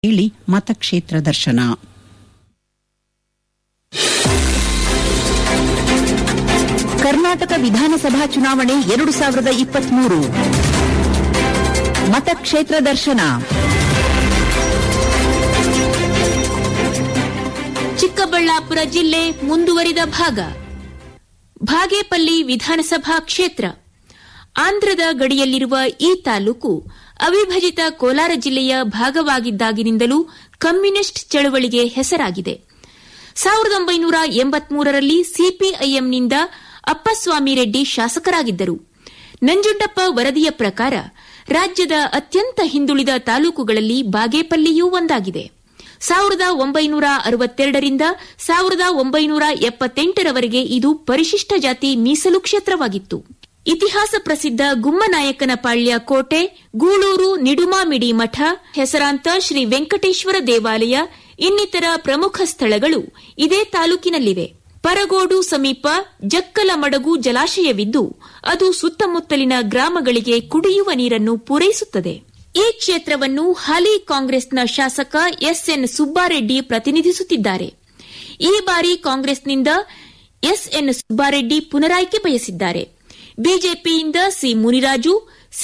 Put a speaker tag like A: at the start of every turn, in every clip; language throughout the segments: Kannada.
A: ಕೇಳಿ ಮತಕ್ಷೇತ್ರ ದರ್ಶನ
B: ಕರ್ನಾಟಕ ವಿಧಾನಸಭಾ ಚುನಾವಣೆ ಎರಡು ಸಾವಿರದ ಇಪ್ಪತ್ಮೂರು ಮತಕ್ಷೇತ್ರ ದರ್ಶನ
C: ಚಿಕ್ಕಬಳ್ಳಾಪುರ ಜಿಲ್ಲೆ ಮುಂದುವರಿದ ಭಾಗ ಭಾಗೇಪಲ್ಲಿ ವಿಧಾನಸಭಾ ಕ್ಷೇತ್ರ ಆಂಧ್ರದ ಗಡಿಯಲ್ಲಿರುವ ಈ ತಾಲೂಕು ಅವಿಭಜಿತ ಕೋಲಾರ ಜಿಲ್ಲೆಯ ಭಾಗವಾಗಿದ್ದಾಗಿನಿಂದಲೂ ಕಮ್ಯುನಿಸ್ಟ್ ಚಳವಳಿಗೆ ಹೆಸರಾಗಿದೆ ಸಾವಿರದ ಒಂಬೈನೂರ ಎಂಬತ್ಮೂರರಲ್ಲಿ ಸಿಪಿಐಎಂನಿಂದ ಅಪ್ಪಸ್ವಾಮಿ ರೆಡ್ಡಿ ಶಾಸಕರಾಗಿದ್ದರು ನಂಜುಂಡಪ್ಪ ವರದಿಯ ಪ್ರಕಾರ ರಾಜ್ಯದ ಅತ್ಯಂತ ಹಿಂದುಳಿದ ತಾಲೂಕುಗಳಲ್ಲಿ ಬಾಗೇಪಲ್ಲಿಯೂ ಒಂದಾಗಿದೆ ಸಾವಿರದ ಒಂಬೈನೂರ ಅರವತ್ತೆರಡರಿಂದ ಸಾವಿರದ ಒಂಬೈನೂರ ಎಪ್ಪತ್ತೆಂಟರವರೆಗೆ ಇದು ಪರಿಶಿಷ್ಟ ಜಾತಿ ಮೀಸಲು ಕ್ಷೇತ್ರವಾಗಿತ್ತು ಇತಿಹಾಸ ಪ್ರಸಿದ್ಧ ಗುಮ್ಮನಾಯಕನಪಾಳ್ಯ ಕೋಟೆ ಗೂಳೂರು ನಿಡುಮಾಮಿಡಿ ಮಠ ಹೆಸರಾಂತ ಶ್ರೀ ವೆಂಕಟೇಶ್ವರ ದೇವಾಲಯ ಇನ್ನಿತರ ಪ್ರಮುಖ ಸ್ಥಳಗಳು ಇದೇ ತಾಲೂಕಿನಲ್ಲಿವೆ ಪರಗೋಡು ಸಮೀಪ ಜಕ್ಕಲಮಡಗು ಜಲಾಶಯವಿದ್ದು ಅದು ಸುತ್ತಮುತ್ತಲಿನ ಗ್ರಾಮಗಳಿಗೆ ಕುಡಿಯುವ ನೀರನ್ನು ಪೂರೈಸುತ್ತದೆ ಈ ಕ್ಷೇತ್ರವನ್ನು ಹಾಲಿ ಕಾಂಗ್ರೆಸ್ನ ಶಾಸಕ ಎಸ್ಎನ್ ಸುಬ್ಬಾರೆಡ್ಡಿ ಪ್ರತಿನಿಧಿಸುತ್ತಿದ್ದಾರೆ ಈ ಬಾರಿ ಕಾಂಗ್ರೆಸ್ನಿಂದ ಎಸ್ಎನ್ ಸುಬ್ಬಾರೆಡ್ಡಿ ಪುನರಾಯ್ಕೆ ಬಯಸಿದ್ದಾರೆ ಬಿಜೆಪಿಯಿಂದ ಸಿ ಮುನಿರಾಜು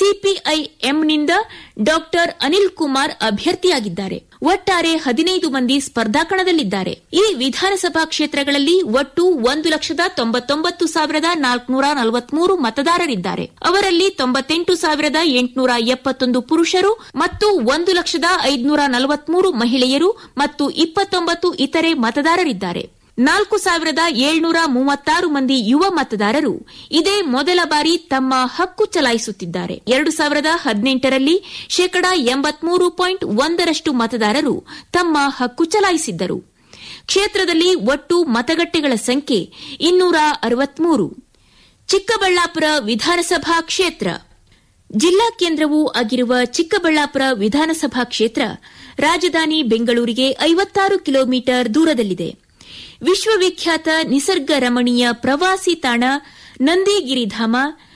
C: ಸಿಪಿಐಎಂನಿಂದ ಡಾಕ್ಟರ್ ಅನಿಲ್ ಕುಮಾರ್ ಅಭ್ಯರ್ಥಿಯಾಗಿದ್ದಾರೆ ಒಟ್ಟಾರೆ ಹದಿನೈದು ಮಂದಿ ಸ್ಪರ್ಧಾಕಣದಲ್ಲಿದ್ದಾರೆ ಈ ವಿಧಾನಸಭಾ ಕ್ಷೇತ್ರಗಳಲ್ಲಿ ಒಟ್ಟು ಒಂದು ಲಕ್ಷದ ತೊಂಬತ್ತೊಂಬತ್ತು ಸಾವಿರದ ನಾಲ್ಕುನೂರ ನಲವತ್ಮೂರು ಮತದಾರರಿದ್ದಾರೆ ಅವರಲ್ಲಿ ತೊಂಬತ್ತೆಂಟು ಸಾವಿರದ ಎಂಟುನೂರ ಎಪ್ಪತ್ತೊಂದು ಪುರುಷರು ಮತ್ತು ಒಂದು ಲಕ್ಷದ ಐದುನೂರ ನಲವತ್ಮೂರು ಮಹಿಳೆಯರು ಮತ್ತು ಇಪ್ಪತ್ತೊಂಬತ್ತು ಇತರೆ ಮತದಾರರಿದ್ದಾರೆ ನಾಲ್ಕು ಸಾವಿರದ ಏಳ್ನೂರ ಮೂವತ್ತಾರು ಮಂದಿ ಯುವ ಮತದಾರರು ಇದೇ ಮೊದಲ ಬಾರಿ ತಮ್ಮ ಹಕ್ಕು ಚಲಾಯಿಸುತ್ತಿದ್ದಾರೆ ಎರಡು ಸಾವಿರದ ಹದಿನೆಂಟರಲ್ಲಿ ಶೇಕಡಾ ಎಂಬತ್ಮೂರು ಪಾಯಿಂಟ್ ಒಂದರಷ್ಟು ಮತದಾರರು ತಮ್ಮ ಹಕ್ಕು ಚಲಾಯಿಸಿದ್ದರು ಕ್ಷೇತ್ರದಲ್ಲಿ ಒಟ್ಟು ಮತಗಟ್ಟೆಗಳ ಸಂಖ್ಯೆ ಇನ್ನೂರ ಅರವತ್ಮೂರು ಚಿಕ್ಕಬಳ್ಳಾಪುರ ವಿಧಾನಸಭಾ ಕ್ಷೇತ್ರ ಜಿಲ್ಲಾ ಕೇಂದ್ರವೂ ಆಗಿರುವ ಚಿಕ್ಕಬಳ್ಳಾಪುರ ವಿಧಾನಸಭಾ ಕ್ಷೇತ್ರ ರಾಜಧಾನಿ ಬೆಂಗಳೂರಿಗೆ ಐವತ್ತಾರು ಕಿಲೋಮೀಟರ್ ದೂರದಲ್ಲಿದೆ ವಿಶ್ವವಿಖ್ಯಾತ ನಿಸರ್ಗ ರಮಣೀಯ ಪ್ರವಾಸಿ ತಾಣ ನಂದಿಗಿರಿಧಾಮ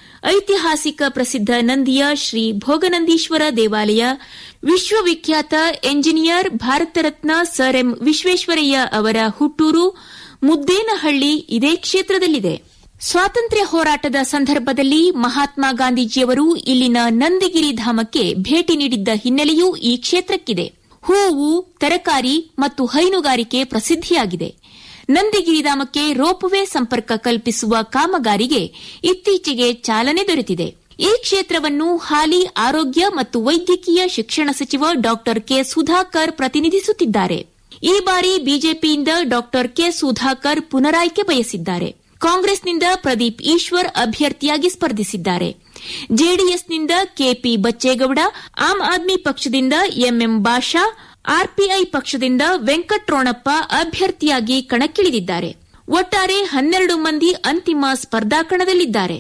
C: ಐತಿಹಾಸಿಕ ಪ್ರಸಿದ್ಧ ನಂದಿಯ ಶ್ರೀ ಭೋಗನಂದೀಶ್ವರ ದೇವಾಲಯ ವಿಶ್ವವಿಖ್ಯಾತ engineer Bharat Ratna sir M Visvesvaraya ಅವರ ಹುಟ್ಟೂರು ಮುದ್ದೇನಹಳ್ಳಿ ಇದೇ ಕ್ಷೇತ್ರದಲ್ಲಿದೆ ಸ್ವಾತಂತ್ರ್ಯ ಹೋರಾಟದ ಸಂದರ್ಭದಲ್ಲಿ ಮಹಾತ್ಮ ಗಾಂಧೀಜಿಯವರು ಇಲ್ಲಿನ ನಂದಿಗಿರಿ ಧಾಮಕ್ಕೆ ಭೇಟಿ ನೀಡಿದ್ದ ಹಿನ್ನೆಲೆಯೂ ಈ ಕ್ಷೇತ್ರಕ್ಕಿದೆ ಹೂವು ತರಕಾರಿ ಮತ್ತು ಹೈನುಗಾರಿಕೆ ಪ್ರಸಿದ್ಧಿಯಾಗಿದೆ ನಂದಿಗಿರಿಧಾಮಕ್ಕೆ ರೋಪ್ವೇ ಸಂಪರ್ಕ ಕಲ್ಪಿಸುವ ಕಾಮಗಾರಿಗೆ ಇತ್ತೀಚೆಗೆ ಚಾಲನೆ ದೊರೆತಿದೆ ಈ ಕ್ಷೇತ್ರವನ್ನು ಹಾಲಿ ಆರೋಗ್ಯ ಮತ್ತು ವೈದ್ಯಕೀಯ ಶಿಕ್ಷಣ ಸಚಿವ ಡಾ ಕೆ ಸುಧಾಕರ್ ಪ್ರತಿನಿಧಿಸುತ್ತಿದ್ದಾರೆ ಈ ಬಾರಿ ಬಿಜೆಪಿಯಿಂದ ಡಾ ಕೆ ಸುಧಾಕರ್ ಪುನರಾಯ್ಕೆ ಬಯಸಿದ್ದಾರೆ ಕಾಂಗ್ರೆಸ್ನಿಂದ ಪ್ರದೀಪ್ ಈಶ್ವರ್ ಅಭ್ಯರ್ಥಿಯಾಗಿ ಸ್ಪರ್ಧಿಸಿದ್ದಾರೆ ಜೆಡಿಎಸ್ನಿಂದ ಕೆಪಿ ಬಚ್ಚೇಗೌಡ ಆಮ್ ಆದ್ಮಿ ಪಕ್ಷದಿಂದ ಎಂಎಂ ಬಾಷಾ ಆರ್ಪಿಐ ಪಕ್ಷದಿಂದ ವೆಂಕಟ್ರೋಣಪ್ಪ ಅಭ್ಯರ್ಥಿಯಾಗಿ ಕಣಕ್ಕಿಳಿದಿದ್ದಾರೆ ಒಟ್ಟಾರೆ ಹನ್ನೆರಡು ಮಂದಿ ಅಂತಿಮ ಸ್ಪರ್ಧಾಕಣದಲ್ಲಿದ್ದಾರೆ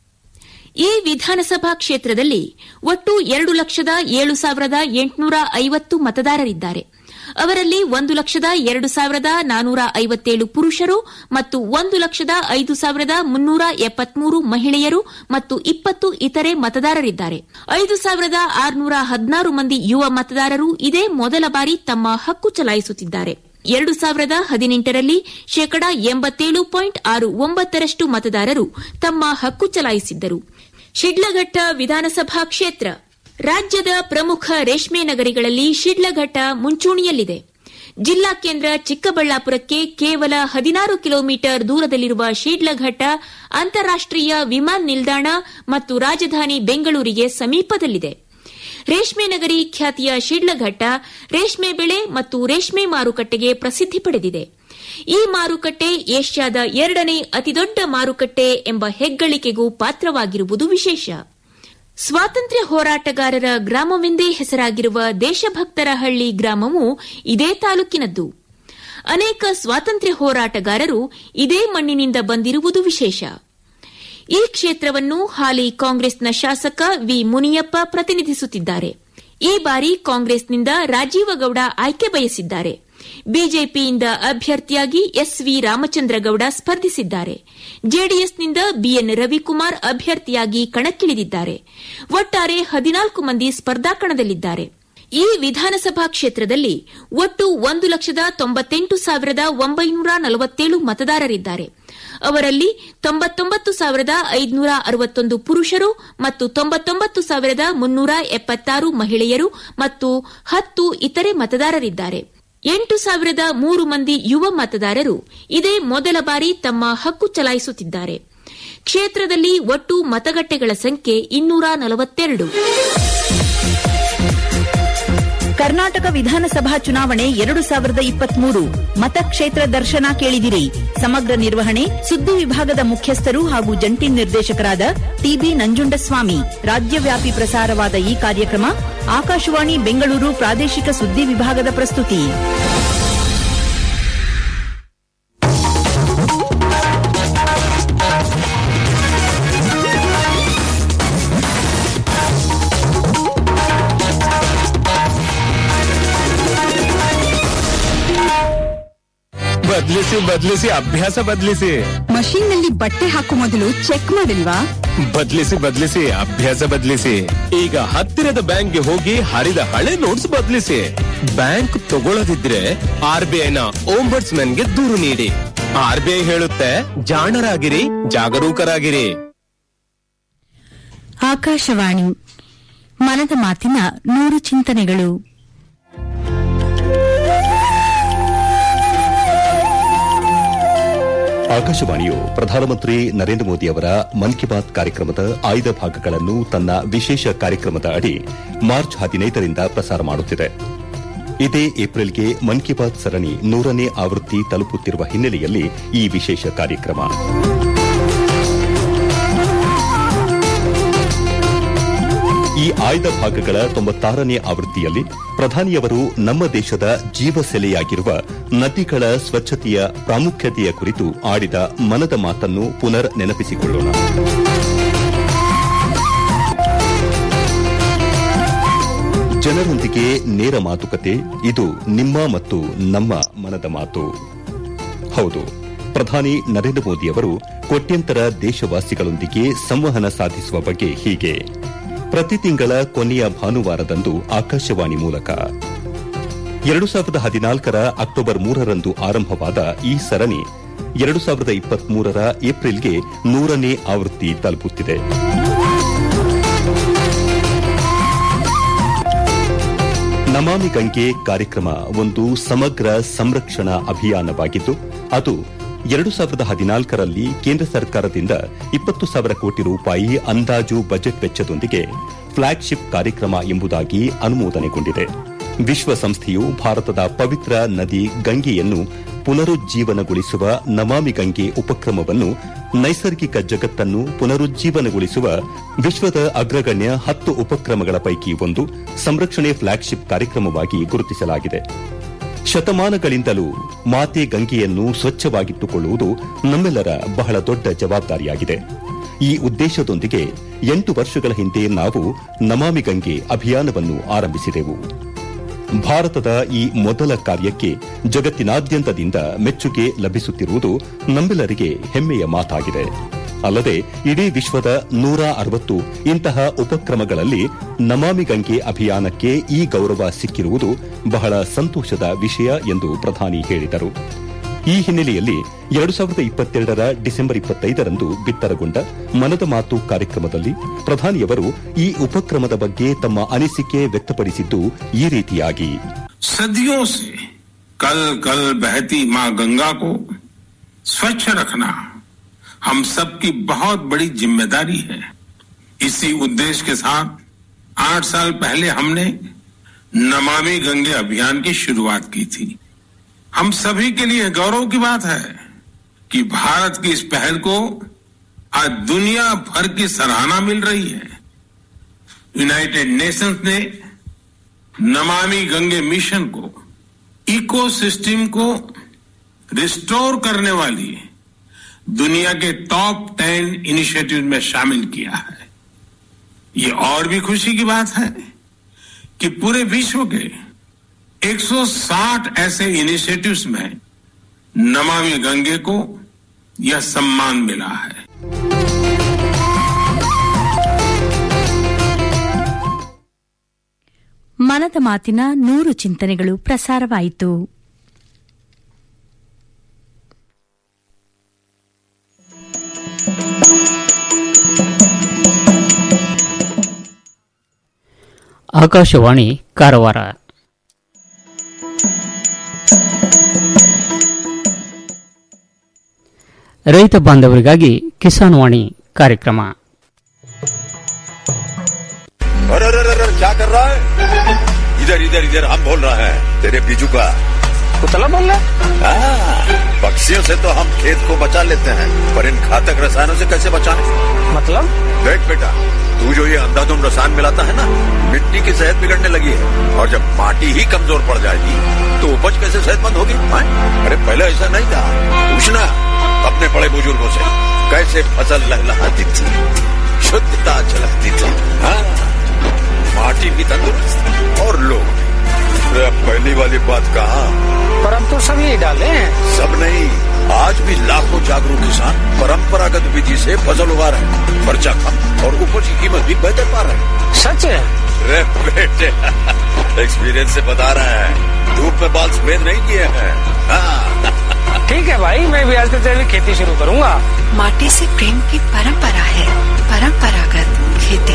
C: ಈ ವಿಧಾನಸಭಾ ಕ್ಷೇತ್ರದಲ್ಲಿ ಒಟ್ಟು ಎರಡು ಲಕ್ಷದ ಏಳು ಸಾವಿರದ ಎಂಟುನೂರ ಐವತ್ತು ಮತದಾರರಿದ್ದಾರೆ ಅವರಲ್ಲಿ ಒಂದು ಲಕ್ಷದ ಎರಡು ಸಾವಿರದ ನಾನೂರ ಐವತ್ತೇಳು ಪುರುಷರು ಮತ್ತು ಒಂದು ಲಕ್ಷದ ಐದು ಸಾವಿರದ ಮುನ್ನೂರ ಎಪ್ಪತ್ಮೂರು ಮಹಿಳೆಯರು ಮತ್ತು ಇಪ್ಪತ್ತು ಇತರೆ ಮತದಾರರಿದ್ದಾರೆ ಐದು ಸಾವಿರದ ಆರುನೂರ ಹದಿನಾರು ಮಂದಿ ಯುವ ಮತದಾರರು ಇದೇ ಮೊದಲ ಬಾರಿ ತಮ್ಮ ಹಕ್ಕು ಚಲಾಯಿಸುತ್ತಿದ್ದಾರೆ ಎರಡು ಸಾವಿರದ ಹದಿನೆಂಟರಲ್ಲಿ ಶೇಕಡಾ ಎಂಬತ್ತೇಳು ಪಾಯಿಂಟ್ ಆರು ಒಂಬತ್ತರಷ್ಟು ಮತದಾರರು ತಮ್ಮ ಹಕ್ಕು ಚಲಾಯಿಸಿದ್ದರು ಶಿಡ್ಲಘಟ್ಟ ವಿಧಾನಸಭಾ ಕ್ಷೇತ್ರ ರಾಜ್ಯದ ಪ್ರಮುಖ ರೇಷ್ಮೆ ನಗರಿಗಳಲ್ಲಿ ಶಿಡ್ಲಘಟ್ಟ ಮುಂಚೂಣಿಯಲ್ಲಿದೆ ಜಿಲ್ಲಾ ಕೇಂದ್ರ ಚಿಕ್ಕಬಳ್ಳಾಪುರಕ್ಕೆ ಕೇವಲ ಹದಿನಾರು ಕಿಲೋಮೀಟರ್ ದೂರದಲ್ಲಿರುವ ಶಿಡ್ಲಘಟ್ಟ ಅಂತಾರಾಷ್ಟೀಯ ವಿಮಾನ ನಿಲ್ದಾಣ ಮತ್ತು ರಾಜಧಾನಿ ಬೆಂಗಳೂರಿಗೆ ಸಮೀಪದಲ್ಲಿದೆ ರೇಷ್ಮೆ ನಗರಿ ಖ್ಯಾತಿಯ ಶಿಡ್ಲಘಟ್ಟ ರೇಷ್ಮೆ ಬೆಳೆ ಮತ್ತು ರೇಷ್ಮೆ ಮಾರುಕಟ್ಟೆಗೆ ಪ್ರಸಿದ್ಧಿ ಪಡೆದಿದೆ ಈ ಮಾರುಕಟ್ಟೆ ಏಷ್ಯಾದ ಎರಡನೇ ಅತಿದೊಡ್ಡ ಮಾರುಕಟ್ಟೆ ಎಂಬ ಹೆಗ್ಗಳಿಕೆಗೂ ಪಾತ್ರವಾಗಿರುವುದು ವಿಶೇಷ ಸ್ವಾತಂತ್ರ್ಯ ಹೋರಾಟಗಾರರ ಗ್ರಾಮವೆಂದೇ ಹೆಸರಾಗಿರುವ ದೇಶಭಕ್ತರ ಹಳ್ಳಿ ಗ್ರಾಮವು ಇದೇ ತಾಲೂಕಿನದ್ದು ಅನೇಕ ಸ್ವಾತಂತ್ರ್ಯ ಹೋರಾಟಗಾರರು ಇದೇ ಮಣ್ಣಿನಿಂದ ಬಂದಿರುವುದು ವಿಶೇಷ ಈ ಕ್ಷೇತ್ರವನ್ನು ಹಾಲಿ ಕಾಂಗ್ರೆಸ್ನ ಶಾಸಕ ವಿ ಮುನಿಯಪ್ಪ ಪ್ರತಿನಿಧಿಸುತ್ತಿದ್ದಾರೆ ಈ ಬಾರಿ ಕಾಂಗ್ರೆಸ್ನಿಂದ ರಾಜೀವಗೌಡ ಆಯ್ಕೆ ಬಯಸಿದ್ದಾರೆ ಬಿಜೆಪಿಯಿಂದ ಅಭ್ಯರ್ಥಿಯಾಗಿ ಎಸ್ವಿ ರಾಮಚಂದ್ರಗೌಡ ಸ್ಪರ್ಧಿಸಿದ್ದಾರೆ ಜೆಡಿಎಸ್ನಿಂದ ಬಿಎನ್ ರವಿಕುಮಾರ್ ಅಭ್ಯರ್ಥಿಯಾಗಿ ಕಣಕ್ಕಿಳಿದಿದ್ದಾರೆ ಒಟ್ಟಾರೆ ಹದಿನಾಲ್ಕು ಮಂದಿ ಸ್ಪರ್ಧಾಕಣದಲ್ಲಿದ್ದಾರೆ ಈ ವಿಧಾನಸಭಾ ಕ್ಷೇತ್ರದಲ್ಲಿ ಒಟ್ಟು ಒಂದು ಲಕ್ಷದ ತೊಂಬತ್ತೆಂಟು ಸಾವಿರದ ಒಂಬೈನೂರ ನಲವತ್ತೇಳು ಮತದಾರರಿದ್ದಾರೆ ಅವರಲ್ಲಿ ತೊಂಬತ್ತೊಂಬತ್ತು ಸಾವಿರದ ಐದುನೂರ ಅರವತ್ತೊಂದು ಪುರುಷರು ಮತ್ತು ತೊಂಬತ್ತೊಂಬತ್ತು ಸಾವಿರದ ಮುನ್ನೂರ ಎಪ್ಪತ್ತಾರು ಮಹಿಳೆಯರು ಮತ್ತು ಹತ್ತು ಇತರೆ ಮತದಾರರಿದ್ದಾರೆ ಎಂಟು ಸಾವಿರದ ಮೂರು ಮಂದಿ ಯುವ ಮತದಾರರು ಇದೇ ಮೊದಲ ಬಾರಿ ತಮ್ಮ ಹಕ್ಕು ಚಲಾಯಿಸುತ್ತಿದ್ದಾರೆ ಕ್ಷೇತ್ರದಲ್ಲಿ ಒಟ್ಟು ಮತಗಟ್ಟೆಗಳ ಸಂಖ್ಯೆ ಇನ್ನೂರ ನಲವತ್ತೆರಡು
B: ಕರ್ನಾಟಕ ವಿಧಾನಸಭಾ ಚುನಾವಣೆ ಎರಡು ಸಾವಿರದ ಇಪ್ಪತ್ಮೂರು ಮತಕ್ಷೇತ್ರ ದರ್ಶನ ಕೇಳಿದಿರಿ ಸಮಗ್ರ ನಿರ್ವಹಣೆ ಸುದ್ದಿ ವಿಭಾಗದ ಮುಖ್ಯಸ್ಥರು ಹಾಗೂ ಜಂಟಿ ನಿರ್ದೇಶಕರಾದ ಟಿಬಿ ನಂಜುಂಡಸ್ವಾಮಿ ರಾಜ್ಯವ್ಯಾಪಿ ಪ್ರಸಾರವಾದ ಈ ಕಾರ್ಯಕ್ರಮ ಆಕಾಶವಾಣಿ ಬೆಂಗಳೂರು ಪ್ರಾದೇಶಿಕ ಸುದ್ದಿ ವಿಭಾಗದ ಪ್ರಸ್ತುತಿ
D: ಬದ್ಲಿಸಿ ಬದ್ಲಿಸಿ ಅಭ್ಯಾಸ ಬದ್ಲಿಸಿ
A: ಮಷೀನ್ ನಲ್ಲಿ ಬಟ್ಟೆ ಹಾಕೋ ಮೊದಲು ಚೆಕ್ ಮಾಡಿಲ್ವಾ
D: ಬದ್ಲಿಸಿ ಬದ್ಲಿಸಿ ಅಭ್ಯಾಸ ಬದ್ಲಿಸಿ ಈಗ ಹತ್ತಿರದ ಬ್ಯಾಂಕ್ಗೆ ಹೋಗಿ ಹರಿದ ಹಳೆ ನೋಟ್ಸ್ ಬದ್ಲಿಸಿ ಬ್ಯಾಂಕ್ ತಗೊಳ್ಳದಿದ್ರೆ ಆರ್ ಬಿ ಐನ ಓಂಬರ್ಟ್ಸ್ ಗೆ ದೂರು ನೀಡಿ ಆರ್ ಬಿ ಐ ಹೇಳುತ್ತೆ ಜಾಣರಾಗಿರಿ ಜಾಗರೂಕರಾಗಿರಿ
E: ಆಕಾಶವಾಣಿ ಮನದ ಮಾತಿನ ನೂರು ಚಿಂತನೆಗಳು
F: ಆಕಾಶವಾಣಿಯು ಪ್ರಧಾನಮಂತ್ರಿ ನರೇಂದ್ರ ಮೋದಿ ಅವರ ಮನ್ ಕಿ ಬಾತ್ ಕಾರ್ಯಕ್ರಮದ ಆಯ್ದ ಭಾಗಗಳನ್ನು ತನ್ನ ವಿಶೇಷ ಕಾರ್ಯಕ್ರಮದ ಅಡಿ ಮಾರ್ಚ್ ಹದಿನೈದರಿಂದ ಪ್ರಸಾರ ಮಾಡುತ್ತಿದೆ ಇದೇ ಏಪ್ರಿಲ್ಗೆ ಮನ್ ಕಿ ಬಾತ್ ಸರಣಿ ನೂರನೇ ಆವೃತ್ತಿ ತಲುಪುತ್ತಿರುವ ಹಿನ್ನೆಲೆಯಲ್ಲಿ ಈ ವಿಶೇಷ ಕಾರ್ಯಕ್ರಮ ಈ ಆಯ್ದ ಭಾಗಗಳ ತೊಂಬತ್ತಾರನೇ ಆವೃತ್ತಿಯಲ್ಲಿ ಪ್ರಧಾನಿಯವರು ನಮ್ಮ ದೇಶದ ಜೀವಸೆಲೆಯಾಗಿರುವ ನದಿಗಳ ಸ್ವಚ್ಛತೆಯ ಪ್ರಾಮುಖ್ಯತೆಯ ಕುರಿತು ಆಡಿದ ಮನದ ಮಾತನ್ನು ಪುನರ್ ನೆನಪಿಸಿಕೊಳ್ಳೋಣ ಜನರೊಂದಿಗೆ ನೇರ ಮಾತುಕತೆ ಇದು ನಿಮ್ಮ ಮತ್ತು ನಮ್ಮ ಮನದ ಮಾತು ಹೌದು ಪ್ರಧಾನಿ ನರೇಂದ್ರ ಮೋದಿಯವರು ಕೋಟ್ಯಂತರ ದೇಶವಾಸಿಗಳೊಂದಿಗೆ ಸಂವಹನ ಸಾಧಿಸುವ ಬಗ್ಗೆ ಹೀಗೆ ಪ್ರತಿ ತಿಂಗಳ ಕೊನೆಯ ಭಾನುವಾರದಂದು ಆಕಾಶವಾಣಿ ಮೂಲಕ ಎರಡು ಸಾವಿರದ ಹದಿನಾಲ್ಕರ ಅಕ್ಟೋಬರ್ ಮೂರರಂದು ಆರಂಭವಾದ ಈ ಸರಣಿ ಎರಡು ಸಾವಿರದ ಇಪ್ಪತ್ಮೂರರ ಏಪ್ರಿಲ್ಗೆ ನೂರನೇ ಆವೃತ್ತಿ ತಲುಪುತ್ತಿದೆ ನಮಾಮಿ ಗಂಗೆ ಕಾರ್ಯಕ್ರಮ ಒಂದು ಸಮಗ್ರ ಸಂರಕ್ಷಣಾ ಅಭಿಯಾನವಾಗಿದ್ದು ಅದು ಎರಡು ಸಾವಿರದ ಹದಿನಾಲ್ಕರಲ್ಲಿ ಕೇಂದ್ರ ಸರ್ಕಾರದಿಂದ ಇಪ್ಪತ್ತು ಸಾವಿರ ಕೋಟಿ ರೂಪಾಯಿ ಅಂದಾಜು ಬಜೆಟ್ ವೆಚ್ಚದೊಂದಿಗೆ ಫ್ಲಾಗ್ಶಿಪ್ ಕಾರ್ಯಕ್ರಮ ಎಂಬುದಾಗಿ ಅನುಮೋದನೆಗೊಂಡಿದೆ ವಿಶ್ವಸಂಸ್ಥೆಯು ಭಾರತದ ಪವಿತ್ರ ನದಿ ಗಂಗೆಯನ್ನು ಪುನರುಜ್ಜೀವನಗೊಳಿಸುವ ನಮಾಮಿ ಗಂಗೆ ಉಪಕ್ರಮವನ್ನು ನೈಸರ್ಗಿಕ ಜಗತ್ತನ್ನು ಪುನರುಜ್ಜೀವನಗೊಳಿಸುವ ವಿಶ್ವದ ಅಗ್ರಗಣ್ಯ ಹತ್ತು ಉಪಕ್ರಮಗಳ ಪೈಕಿ ಒಂದು ಸಂರಕ್ಷಣೆ ಫ್ಲಾಗ್ಶಿಪ್ ಕಾರ್ಯಕ್ರಮವಾಗಿ ಗುರುತಿಸಲಾಗಿದೆ ಶತಮಾನಗಳಿಂದಲೂ ಮಾತೆ ಗಂಗೆಯನ್ನು ಸ್ವಚ್ಛವಾಗಿಟ್ಟುಕೊಳ್ಳುವುದು ನಮ್ಮೆಲ್ಲರ ಬಹಳ ದೊಡ್ಡ ಜವಾಬ್ದಾರಿಯಾಗಿದೆ ಈ ಉದ್ದೇಶದೊಂದಿಗೆ ಎಂಟು ವರ್ಷಗಳ ಹಿಂದೆ ನಾವು ನಮಾಮಿ ಗಂಗೆ ಅಭಿಯಾನವನ್ನು ಆರಂಭಿಸಿದೆವು ಭಾರತದ ಈ ಮೊದಲ ಕಾರ್ಯಕ್ಕೆ ಜಗತ್ತಿನಾದ್ಯಂತದಿಂದ ಮೆಚ್ಚುಗೆ ಲಭಿಸುತ್ತಿರುವುದು ನಮ್ಮೆಲ್ಲರಿಗೆ ಹೆಮ್ಮೆಯ ಮಾತಾಗಿದೆ ಅಲ್ಲದೆ ಇಡೀ ವಿಶ್ವದ ನೂರ ಅರವತ್ತು ಇಂತಹ ಉಪಕ್ರಮಗಳಲ್ಲಿ ನಮಾಮಿ ಗಂಗೆ ಅಭಿಯಾನಕ್ಕೆ ಈ ಗೌರವ ಸಿಕ್ಕಿರುವುದು ಬಹಳ ಸಂತೋಷದ ವಿಷಯ ಎಂದು ಪ್ರಧಾನಿ ಹೇಳಿದರು ಈ ಹಿನ್ನೆಲೆಯಲ್ಲಿ ಎರಡು ಸಾವಿರದ ಇಪ್ಪತ್ತೆರಡರ ಡಿಸೆಂಬರ್ ಇಪ್ಪತ್ತೈದರಂದು ಬಿತ್ತರಗೊಂಡ ಮನದ ಮಾತು ಕಾರ್ಯಕ್ರಮದಲ್ಲಿ ಪ್ರಧಾನಿಯವರು ಈ ಉಪಕ್ರಮದ ಬಗ್ಗೆ ತಮ್ಮ ಅನಿಸಿಕೆ ವ್ಯಕ್ತಪಡಿಸಿದ್ದು ಈ ರೀತಿಯಾಗಿ
G: सदियों से कल कल बहती मां गंगा को स्वच्छ रखना हम सबकी बहुत बड़ी जिम्मेदारी है इसी उद्देश्य के साथ आठ साल पहले हमने नमामि गंगे अभियान की शुरुआत की थी हम सभी के लिए गौरव की बात है कि भारत की इस पहल को आज दुनिया भर की सराहना मिल रही है यूनाइटेड नेशंस ने नमामि गंगे मिशन को इकोसिस्टम को रिस्टोर करने वाली दुनिया के टॉप टेन इनिशिएटिव में शामिल किया है ये और भी खुशी की बात है कि पूरे विश्व के 160 ऐसे इनिशिएटिव्स में नमामि गंगे को यह सम्मान मिला है
E: ಮನದ ಮಾತಿನ ನೂರು ಚಿಂತನೆಗಳು ಪ್ರಸಾರವಾಯಿತು
H: ಆಕಾಶವಾಣಿ ಕಾರವಾರ ರೈತ ಬಾಂಧವರಿಗಾಗಿ ಕಿಸಾನ್ ವಾಣಿ ಕಾರ್ಯಕ್ರಮ
I: अरे अरे अरे अरे, क्या कर रहा है इधर इधर इधर हम बोल रहे हैं तेरे बीजू का कुतला बोल रहा पक्षियों से तो हम खेत को बचा लेते हैं पर इन घातक रसायनों से कैसे बचाएं मतलब देख बेटा तू जो ये अंधाधुंध रसायन मिलाता है ना मिट्टी की सेहत बिगड़ने लगी है और जब माटी ही कमजोर पड़ जाएगी तो उपज कैसे सेहतमंद होगी हाँ? अरे पहले ऐसा नहीं था पूछना अपने बड़े बुजुर्गों से कैसे फसल लहलहाती थी शुद्धता झलकती थी हाँ माटी भी तंदुरुस्त और लोग भी। अरे अब पहली वाली बात कहा
J: पर हम तो सभी डाले हैं
I: सब नहीं आज भी लाखों जागरूक किसान परंपरागत विधि से फसल उगा रहे हैं खर्चा कम और उपज की कीमत भी बेहतर पा रहे हैं
J: सच है
I: अरे बेटे एक्सपीरियंस से बता रहे हैं धूप में बाल सफेद नहीं किए हैं हाँ
J: ठीक है भाई मैं भी आज से जैविक खेती शुरू करूंगा
K: माटी से प्रेम की परंपरा है परंपरागत खेती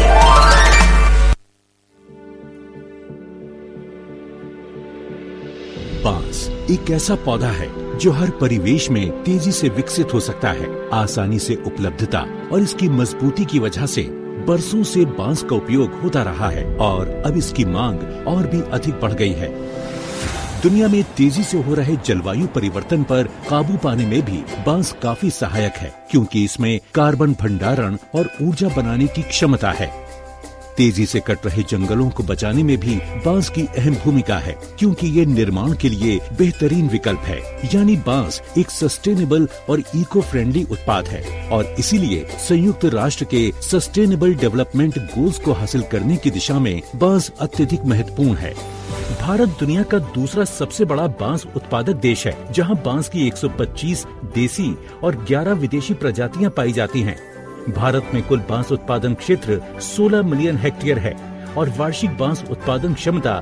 L: बांस एक ऐसा पौधा है जो हर परिवेश में तेजी से विकसित हो सकता है आसानी से उपलब्धता और इसकी मजबूती की वजह से बरसों से बांस का उपयोग होता रहा है और अब इसकी मांग और भी अधिक बढ़ गई है दुनिया में तेजी से हो रहे जलवायु परिवर्तन पर काबू पाने में भी बांस काफी सहायक है क्योंकि इसमें कार्बन भंडारण और ऊर्जा बनाने की क्षमता है तेजी से कट रहे जंगलों को बचाने में भी बांस की अहम भूमिका है क्योंकि ये निर्माण के लिए बेहतरीन विकल्प है यानी बांस एक सस्टेनेबल और इको फ्रेंडली उत्पाद है और इसीलिए संयुक्त राष्ट्र के सस्टेनेबल डेवलपमेंट गोल्स को हासिल करने की दिशा में बांस अत्यधिक महत्वपूर्ण है भारत दुनिया का दूसरा सबसे बड़ा बांस उत्पादक देश है जहां बांस की 125 देसी और 11 विदेशी प्रजातियां पाई जाती हैं। भारत में कुल बांस उत्पादन क्षेत्र 16 मिलियन हेक्टेयर है और वार्षिक बांस उत्पादन क्षमता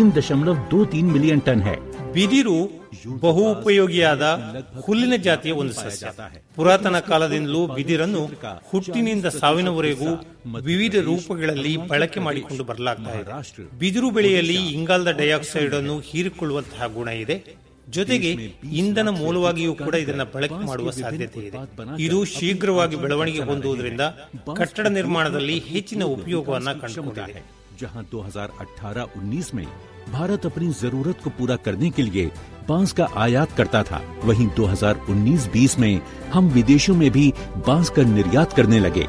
L: 3.23 मिलियन टन है
M: ಬಿದಿರು ಬಹು ಉಪಯೋಗಿಯಾದ ಹುಲ್ಲಿನ ಜಾತಿಯ ಒಂದು ಸಸ್ಯ ಪುರಾತನ ಕಾಲದಿಂದಲೂ ಬಿದಿರನ್ನು ಹುಟ್ಟಿನಿಂದ ಸಾವಿನವರೆಗೂ ವಿವಿಧ ರೂಪಗಳಲ್ಲಿ ಬಳಕೆ ಮಾಡಿಕೊಂಡು ಬರಲಾಗ್ತಾ ಇದೆ ಬಿದಿರು ಬೆಳೆಯಲ್ಲಿ ಇಂಗಾಲದ ಡೈಆಕ್ಸೈಡ್ ಅನ್ನು ಹೀರಿಕೊಳ್ಳುವಂತಹ ಗುಣ ಇದೆ ಜೊತೆಗೆ ಇಂಧನ ಮೂಲವಾಗಿಯೂ ಕೂಡ ಇದನ್ನ ಬಳಕೆ ಮಾಡುವ ಸಾಧ್ಯತೆ ಇದೆ ಇದು ಶೀಘ್ರವಾಗಿ ಬೆಳವಣಿಗೆ ಹೊಂದುವುದರಿಂದ ಕಟ್ಟಡ ನಿರ್ಮಾಣದಲ್ಲಿ ಹೆಚ್ಚಿನ ಉಪಯೋಗವನ್ನ ಕಂಡುಕೊಂಡಿದೆ
L: जहां 2018-19 में भारत अपनी जरूरत को पूरा करने के लिए बांस का आयात करता था वहीं 2019-20 में हम विदेशों में भी बांस का निर्यात करने लगे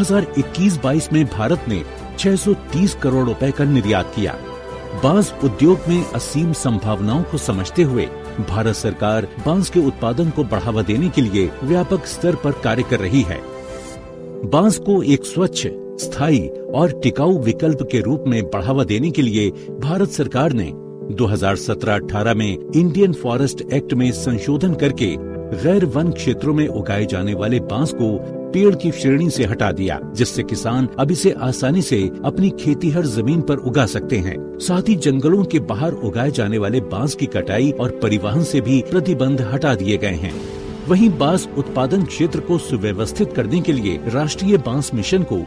L: 2021-22 में भारत ने 630 करोड़ रुपए का निर्यात किया बांस उद्योग में असीम संभावनाओं को समझते हुए भारत सरकार बांस के उत्पादन को बढ़ावा देने के लिए व्यापक स्तर पर कार्य कर रही है बांस को एक स्वच्छ स्थायी और टिकाऊ विकल्प के रूप में बढ़ावा देने के लिए भारत सरकार ने 2017-18 में इंडियन फॉरेस्ट एक्ट में संशोधन करके गैर वन क्षेत्रों में उगाए जाने वाले बांस को पेड़ की श्रेणी से हटा दिया जिससे किसान अब इसे आसानी से अपनी खेती हर जमीन पर उगा सकते हैं साथ ही जंगलों के बाहर उगाए जाने वाले बांस की कटाई और परिवहन से भी प्रतिबंध हटा दिए गए हैं वहीं बांस उत्पादन क्षेत्र को सुव्यवस्थित करने के लिए राष्ट्रीय बांस मिशन को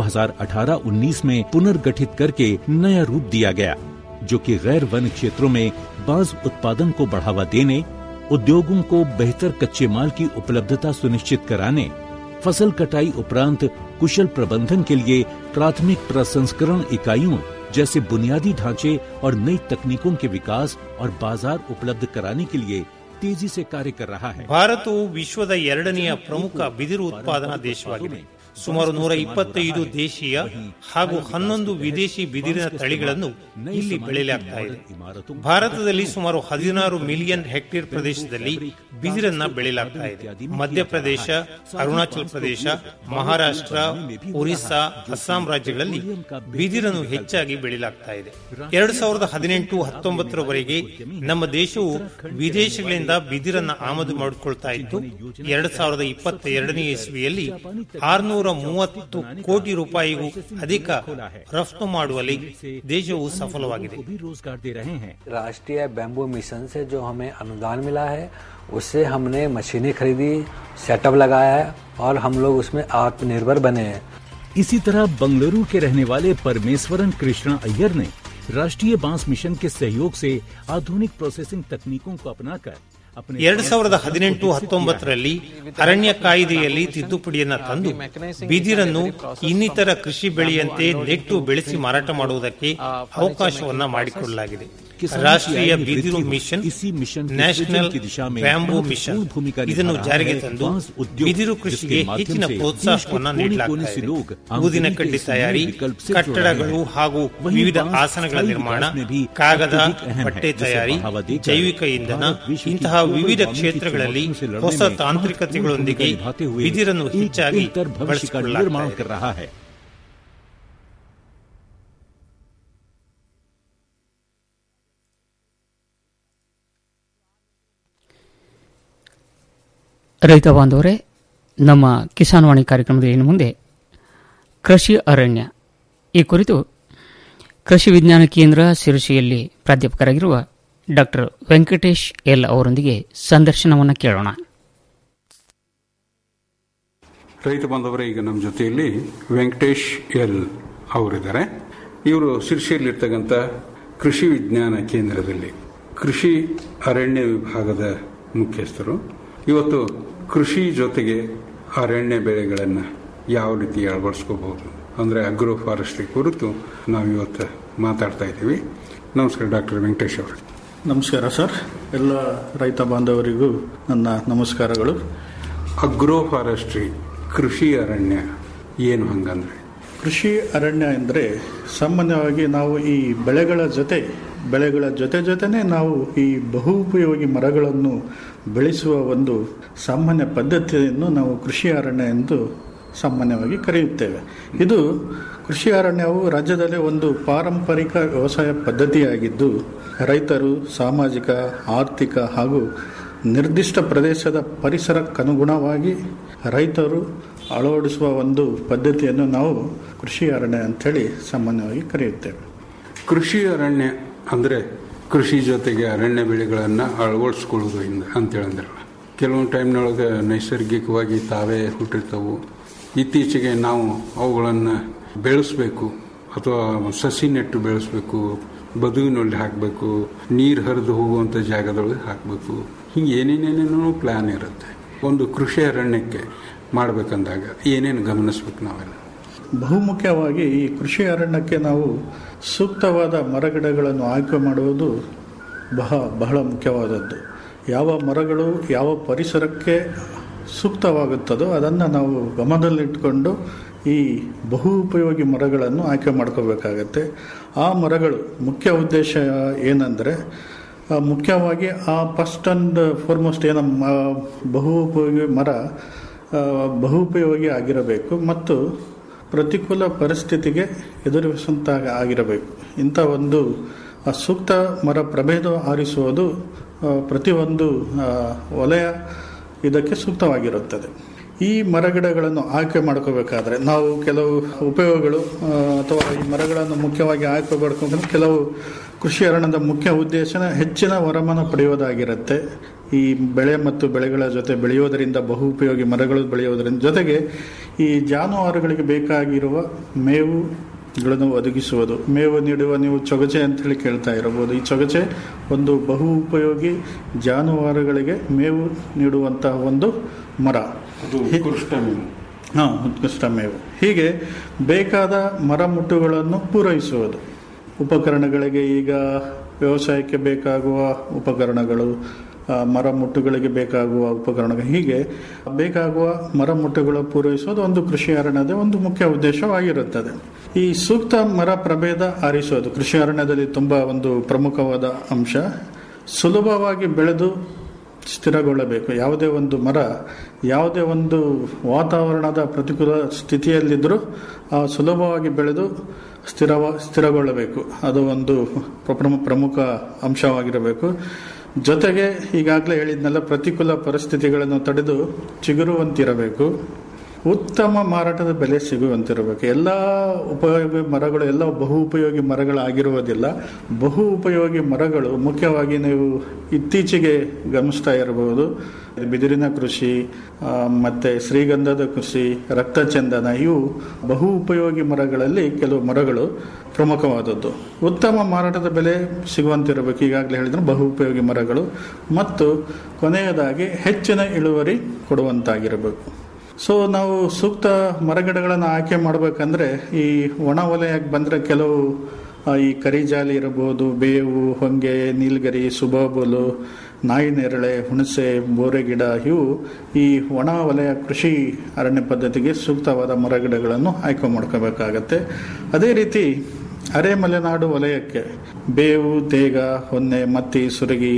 L: 2018-19 में पुनर्गठित करके नया रूप दिया गया जो कि गैर वन क्षेत्रों में बांस उत्पादन को बढ़ावा देने उद्योगों को बेहतर कच्चे माल की उपलब्धता सुनिश्चित कराने फसल कटाई उपरांत कुशल प्रबंधन के लिए प्राथमिक प्रसंस्करण इकाइयों जैसे बुनियादी ढांचे और नई तकनीकों के विकास और बाजार उपलब्ध कराने के लिए तेजी से कार्य कर रहा है
M: ಭಾರತವು ವಿಶ್ವದ ಎರಡನೆಯ ಪ್ರಮುಖ ಬಿದಿರು ಉತ್ಪಾದನಾ ದೇಶವಾಗಿದೆ ಸುಮಾರು ನೂರ ಇಪ್ಪತ್ತೈದು ದೇಶೀಯ ಹಾಗೂ ಹನ್ನೊಂದು ವಿದೇಶಿ ಬಿದಿರಿನ ತಳಿಗಳನ್ನು ಇಲ್ಲಿ ಬೆಳೆಯಲಾಗ್ತಾ ಇದೆ ಭಾರತದಲ್ಲಿ ಸುಮಾರು ಹದಿನಾರು ಮಿಲಿಯನ್ ಹೆಕ್ಟೇರ್ ಪ್ರದೇಶದಲ್ಲಿ ಬಿದಿರನ್ನ ಬೆಳೆಯಲಾಗ್ತಾ ಇದೆ ಮಧ್ಯಪ್ರದೇಶ ಅರುಣಾಚಲ ಪ್ರದೇಶ ಮಹಾರಾಷ್ಟ್ರ ಒರಿಸ್ಸಾ ಅಸ್ಸಾಂ ರಾಜ್ಯಗಳಲ್ಲಿ ಬಿದಿರನ್ನು ಹೆಚ್ಚಾಗಿ ಬೆಳೆಯಲಾಗ್ತಾ ಇದೆ ಎರಡು ಸಾವಿರದ ಹದಿನೆಂಟು ಹತ್ತೊಂಬತ್ತರವರೆಗೆ ನಮ್ಮ ದೇಶವು ವಿದೇಶಗಳಿಂದ ಬಿದಿರನ್ನ ಆಮದು ಮಾಡಿಕೊಳ್ತಾ ಇತ್ತು ಎರಡ್ ಸಾವಿರದ ಇಪ್ಪತ್ತ ಎರಡನೇ ಇಸ್ವಿಯಲ್ಲಿ ಆರ್ನೂರ ಮೂವತ್ತು ಕೋಟಿ ರೂಪಾಯಿಗೂ ಅಧಿಕ ರಫ್ತು ಮಾಡುವಲ್ಲಿ ದೇಶವು ಸಫಲವಾಗಿದೆ
N: राष्ट्रीय बैम्बू मिशन से जो हमें अनुदान मिला है उससे हमने मशीनें खरीदी सेटअप लगाया है और हम लोग उसमें आत्मनिर्भर बने हैं
L: इसी तरह बंगलुरु के रहने वाले परमेश्वरन कृष्णा अय्यर ने राष्ट्रीय बांस मिशन के सहयोग से आधुनिक प्रोसेसिंग तकनीकों को अपनाकर अपने
M: ಎರಡ್ ಸಾವಿರದ ಹದಿನೆಂಟು ಹತ್ತೊಂಬತ್ತರಲ್ಲಿ ಅರಣ್ಯ ಕಾಯ್ದೆಯಲ್ಲಿ ತಿದ್ದುಪಡಿಯನ್ನ ತಂದು ಬಿದಿರನ್ನು ಇನ್ನಿತರ ಕೃಷಿ ಬೆಳೆಯಂತೆ ನೆಟ್ಟು ಬೆಳೆಸಿ ಮಾರಾಟ ಮಾಡುವುದಕ್ಕೆ ಅವಕಾಶವನ್ನ ಮಾಡಿಕೊಡಲಾಗಿದೆ ರಾಷ್ಟ್ರೀಯ ಬಿದಿರು ಮಿಷನ್ ನ್ಯಾಷನಲ್ ಬ್ಯಾಂಬೂ ಮಿಷನ್ ಇದನ್ನು ಜಾರಿಗೆ ತಂದು ಬಿದಿರು ಕೃಷಿಗೆ ಹೆಚ್ಚಿನ ಪ್ರೋತ್ಸಾಹವನ್ನ ನೀಡಲಾಗ್ತಾ ಇದೆ ಊದಿನ ಕಡ್ಡಿ ತಯಾರಿ ಕಟ್ಟಡಗಳು ಹಾಗೂ ವಿವಿಧ ಆಸನಗಳ ನಿರ್ಮಾಣ ಕಾಗದ ಬಟ್ಟೆ ತಯಾರಿ ಜೈವಿಕ ಇಂಧನ ಇಂತಹ ವಿವಿಧ ಕ್ಷೇತ್ರಗಳಲ್ಲಿ ಹೊಸ ತಾಂತ್ರಿಕತೆಗಳೊಂದಿಗೆ ಬಿದಿರನ್ನು ಹೆಚ್ಚಾಗಿ
L: भविष्य का निर्माण कर रहा है
H: ರೈತ ಬಾಂಧವರೇ ನಮ್ಮ ಕಿಸಾನ್ ವಾಣಿ ಕಾರ್ಯಕ್ರಮದ ಇನ್ನು ಮುಂದೆ ಕೃಷಿ ಅರಣ್ಯ ಈ ಕುರಿತು ಕೃಷಿ ವಿಜ್ಞಾನ ಕೇಂದ್ರ ಸಿರುಸಿಯಲ್ಲಿ ಪ್ರಾಧ್ಯಾಪಕರಾಗಿರುವ ಡಾಕ್ಟರ್ ವೆಂಕಟೇಶ್ ಎಲ್ ಅವರೊಂದಿಗೆ ಸಂದರ್ಶನವನ್ನು ಕೇಳೋಣ
O: ರೈತ ಬಾಂಧವರೇ ಈಗ ನಮ್ಮ ಜೊತೆಯಲ್ಲಿ ವೆಂಕಟೇಶ್ ಎಲ್ ಅವರಿದ್ದಾರೆ ಇವರು ಶಿರ್ಷಿಯಲ್ಲಿರ್ತಕ್ಕಂಥ ಕೃಷಿ ವಿಜ್ಞಾನ ಕೇಂದ್ರದಲ್ಲಿ ಕೃಷಿ ಅರಣ್ಯ ವಿಭಾಗದ ಮುಖ್ಯಸ್ಥರು ಇವತ್ತು ಕೃಷಿ ಜೊತೆಗೆ ಅರಣ್ಯ ಬೆಳೆಗಳನ್ನು ಯಾವ ರೀತಿ ಅಳವಡಿಸ್ಕೋಬಹುದು ಅಂದರೆ ಅಗ್ರೋ ಫಾರೆಸ್ಟ್ರಿ ಕುರಿತು ನಾವು ಇವತ್ತು ಮಾತಾಡ್ತಾ ಇದ್ದೀವಿ ನಮಸ್ಕಾರ ಡಾಕ್ಟರ್ ವೆಂಕಟೇಶ್ ಅವರು
P: ನಮಸ್ಕಾರ ಸರ್ ಎಲ್ಲ ರೈತ ಬಾಂಧವರಿಗೂ ನನ್ನ ನಮಸ್ಕಾರಗಳು
O: ಅಗ್ರೋ ಫಾರೆಸ್ಟ್ರಿ ಕೃಷಿ ಅರಣ್ಯ ಏನು ಹಂಗಂದ್ರೆ
P: ಕೃಷಿ ಅರಣ್ಯ ಎಂದರೆ ಸಾಮಾನ್ಯವಾಗಿ ನಾವು ಈ ಬೆಳೆಗಳ ಜೊತೆ ಬೆಳೆಗಳ ಜೊತೆ ಜೊತೆನೆ ನಾವು ಈ ಬಹು ಉಪಯೋಗಿ ಮರಗಳನ್ನು ಬೆಳೆಸುವ ಒಂದು ಸಾಮಾನ್ಯ ಪದ್ಧತಿಯನ್ನು ನಾವು ಕೃಷಿ ಅರಣ್ಯ ಎಂದು ಸಾಮಾನ್ಯವಾಗಿ ಕರೆಯುತ್ತೇವೆ ಇದು ಕೃಷಿ ಅರಣ್ಯವು ರಾಜ್ಯದಲ್ಲಿ ಒಂದು ಪಾರಂಪರಿಕ ವ್ಯವಸಾಯ ಪದ್ಧತಿಯಾಗಿದ್ದು ರೈತರು ಸಾಮಾಜಿಕ ಆರ್ಥಿಕ ಹಾಗೂ ನಿರ್ದಿಷ್ಟ ಪ್ರದೇಶದ ಪರಿಸರಕ್ಕನುಗುಣವಾಗಿ ರೈತರು ಅಳವಡಿಸುವ ಒಂದು ಪದ್ಧತಿಯನ್ನು ನಾವು ಕೃಷಿ ಅರಣ್ಯ ಅಂಥೇಳಿ ಸಾಮಾನ್ಯವಾಗಿ ಕರೆಯುತ್ತೇವೆ
O: ಕೃಷಿ ಅರಣ್ಯ ಅಂದರೆ ಕೃಷಿ ಜೊತೆಗೆ ಅರಣ್ಯ ಬೆಳೆಗಳನ್ನು ಅಳವಡಿಸ್ಕೊಳ್ಳೋದು ಇಂದ ಅಂತೇಳಂದ್ರಲ್ಲ ಕೆಲವೊಂದು ಟೈಮ್ನೊಳಗೆ ನೈಸರ್ಗಿಕವಾಗಿ ತಾವೇ ಹುಟ್ಟಿರ್ತವು ಇತ್ತೀಚೆಗೆ ನಾವು ಅವುಗಳನ್ನು ಬೆಳೆಸಬೇಕು ಅಥವಾ ಸಸಿ ನೆಟ್ಟು ಬೆಳೆಸಬೇಕು ಬದುವಿನಲ್ಲಿ ಹಾಕಬೇಕು ನೀರು ಹರಿದು ಹೋಗುವಂಥ ಜಾಗದೊಳಗೆ ಹಾಕಬೇಕು ಹಿಂಗೆ ಏನೇನೇನೇನೋ ಪ್ಲ್ಯಾನ್ ಇರುತ್ತೆ ಒಂದು ಕೃಷಿ ಅರಣ್ಯಕ್ಕೆ ಮಾಡಬೇಕಂದಾಗ ಏನೇನು ಗಮನಿಸ್ಬೇಕು ನಾವೆಲ್ಲ
P: ಬಹುಮುಖ್ಯವಾಗಿ ಈ ಕೃಷಿ ಅರಣ್ಯಕ್ಕೆ ನಾವು ಸೂಕ್ತವಾದ ಮರಗಿಡಗಳನ್ನು ಆಯ್ಕೆ ಮಾಡುವುದು ಬಹ ಬಹಳ ಮುಖ್ಯವಾದದ್ದು ಯಾವ ಮರಗಳು ಯಾವ ಪರಿಸರಕ್ಕೆ ಸೂಕ್ತವಾಗುತ್ತದೋ ಅದನ್ನು ನಾವು ಗಮನದಲ್ಲಿಟ್ಕೊಂಡು ಈ ಬಹು ಉಪಯೋಗಿ ಮರಗಳನ್ನು ಆಯ್ಕೆ ಮಾಡ್ಕೋಬೇಕಾಗತ್ತೆ ಆ ಮರಗಳು ಮುಖ್ಯ ಉದ್ದೇಶ ಏನಂದರೆ ಮುಖ್ಯವಾಗಿ ಆ ಫಸ್ಟ್ ಆ್ಯಂಡ್ ಫಾರ್ಮೋಸ್ಟ್ ಏನ ಬಹು ಉಪಯೋಗಿ ಮರ ಬಹು ಉಪಯೋಗಿ ಆಗಿರಬೇಕು ಮತ್ತು ಪ್ರತಿಕೂಲ ಪರಿಸ್ಥಿತಿಗೆ ಎದುರಿಸುವಂತ ಆಗಿರಬೇಕು ಇಂಥ ಒಂದು ಸೂಕ್ತ ಮರ ಪ್ರಭೇದ ಆರಿಸುವುದು ಪ್ರತಿಯೊಂದು ವಲಯ ಇದಕ್ಕೆ ಸೂಕ್ತವಾಗಿರುತ್ತದೆ ಈ ಮರಗಿಡಗಳನ್ನು ಆಯ್ಕೆ ಮಾಡ್ಕೋಬೇಕಾದ್ರೆ ನಾವು ಕೆಲವು ಉಪಯೋಗಗಳು ಅಥವಾ ಈ ಮರಗಳನ್ನು ಮುಖ್ಯವಾಗಿ ಆಯ್ಕೆ ಮಾಡ್ಕೊಂಡ್ರೆ ಕೆಲವು ಕೃಷಿ ಅರಣ್ಯದ ಮುಖ್ಯ ಉದ್ದೇಶನ ಹೆಚ್ಚಿನ ವರಮಾನ ಪಡೆಯೋದಾಗಿರುತ್ತೆ ಈ ಬೆಳೆ ಮತ್ತು ಬೆಳೆಗಳ ಜೊತೆ ಬೆಳೆಯೋದರಿಂದ ಬಹು ಉಪಯೋಗಿ ಮರಗಳು ಬೆಳೆಯೋದರಿಂದ ಜೊತೆಗೆ ಈ ಜಾನುವಾರುಗಳಿಗೆ ಬೇಕಾಗಿರುವ ಮೇವುಗಳನ್ನು ಒದಗಿಸುವುದು ಮೇವು ನೀಡುವ ನೀವು ಚೊಗಚೆ ಅಂತೇಳಿ ಕೇಳ್ತಾ ಇರಬಹುದು ಈ ಚೊಗಚೆ ಒಂದು ಬಹು ಉಪಯೋಗಿ ಜಾನುವಾರುಗಳಿಗೆ ಮೇವು ನೀಡುವಂತಹ ಒಂದು ಮರ ಹಾಂ ಉತ್ಕೃಷ್ಟ ಮೇವು ಹೀಗೆ ಬೇಕಾದ ಮರಮುಟ್ಟುಗಳನ್ನು ಪೂರೈಸುವುದು ಉಪಕರಣಗಳಿಗೆ ಈಗ ವ್ಯವಸಾಯಕ್ಕೆ ಬೇಕಾಗುವ ಉಪಕರಣಗಳು ಮರಮುಟ್ಟುಗಳಿಗೆ ಬೇಕಾಗುವ ಉಪಕರಣಗಳು ಹೀಗೆ ಬೇಕಾಗುವ ಮರಮುಟ್ಟುಗಳು ಪೂರೈಸುವುದು ಒಂದು ಕೃಷಿ ಅರಣ್ಯದ ಒಂದು ಮುಖ್ಯ ಉದ್ದೇಶವಾಗಿರುತ್ತದೆ ಈ ಸೂಕ್ತ ಮರ ಪ್ರಭೇದ ಆರಿಸೋದು ಕೃಷಿ ಅರಣ್ಯದಲ್ಲಿ ತುಂಬ ಒಂದು ಪ್ರಮುಖವಾದ ಅಂಶ ಸುಲಭವಾಗಿ ಬೆಳೆದು ಸ್ಥಿರಗೊಳ್ಳಬೇಕು ಯಾವುದೇ ಒಂದು ಮರ ಯಾವುದೇ ಒಂದು ವಾತಾವರಣದ ಪ್ರತಿಕೂಲ ಸ್ಥಿತಿಯಲ್ಲಿದ್ದರೂ ಆ ಸುಲಭವಾಗಿ ಬೆಳೆದು ಸ್ಥಿರವ ಸ್ಥಿರಗೊಳ್ಳಬೇಕು ಅದು ಒಂದು ಪ್ರಮುಖ ಪ್ರಮುಖ ಅಂಶವಾಗಿರಬೇಕು ಜೊತೆಗೆ ಈಗಾಗಲೇ ಹೇಳಿದ್ನೆಲ್ಲ ಪ್ರತಿಕೂಲ ಪರಿಸ್ಥಿತಿಗಳನ್ನು ತಡೆದು ಚಿಗುರುವಂತಿರಬೇಕು ಉತ್ತಮ ಮಾರಾಟದ ಬೆಲೆ ಸಿಗುವಂತಿರಬೇಕು ಎಲ್ಲ ಉಪಯೋಗಿ ಮರಗಳು ಎಲ್ಲ ಬಹು ಉಪಯೋಗಿ ಮರಗಳಾಗಿರುವುದಿಲ್ಲ ಬಹು ಉಪಯೋಗಿ ಮರಗಳು ಮುಖ್ಯವಾಗಿ ನೀವು ಇತ್ತೀಚೆಗೆ ಗಮನಿಸ್ತಾ ಇರಬಹುದು ಬಿದಿರಿನ ಕೃಷಿ ಆ, ಮತ್ತೆ ಶ್ರೀಗಂಧದ ಕೃಷಿ ರಕ್ತಚಂದನ ಇವು ಬಹು ಉಪಯೋಗಿ ಮರಗಳಲ್ಲಿ ಕೆಲವು ಮರಗಳು ಪ್ರಮುಖವಾದದ್ದು ಉತ್ತಮ ಮಾರಾಟದ ಬೆಲೆ ಸಿಗುವಂತಿರಬೇಕು ಈಗಾಗಲೇ ಹೇಳಿದ್ರೆ ಬಹು ಉಪಯೋಗಿ ಮರಗಳು ಮತ್ತು ಕೊನೆಯದಾಗಿ ಹೆಚ್ಚಿನ ಇಳುವರಿ ಕೊಡುವಂತಾಗಿರಬೇಕು ಸೊ ನಾವು ಸೂಕ್ತ ಮರಗಿಡಗಳನ್ನು ಆಯ್ಕೆ ಮಾಡಬೇಕಂದ್ರೆ ಈ ಒಣ ವಲಯಕ್ಕೆ ಬಂದರೆ ಕೆಲವು ಆ, ಈ ಕರಿಜಾಲಿ ಇರಬಹುದು ಬೇವು ಹೊಂಗೆ ನೀಲಗರಿ ಸುಬಾಬುಲು ನಾಯಿ ನೇರಳೆ ಹುಣಸೆ ಬೋರೆಗಿಡ ಇವು ಈ ಒಣ ವಲಯ ಕೃಷಿ ಅರಣ್ಯ ಪದ್ಧತಿಗೆ ಸೂಕ್ತವಾದ ಮರಗಿಡಗಳನ್ನು ಆಯ್ಕೆ ಮಾಡ್ಕೋಬೇಕಾಗತ್ತೆ ಅದೇ ರೀತಿ ಅರೆ ಮಲೆನಾಡು ವಲಯಕ್ಕೆ ಬೇವು ತೇಗ ಹೊನ್ನೆ ಮತ್ತಿ ಸುರಗಿ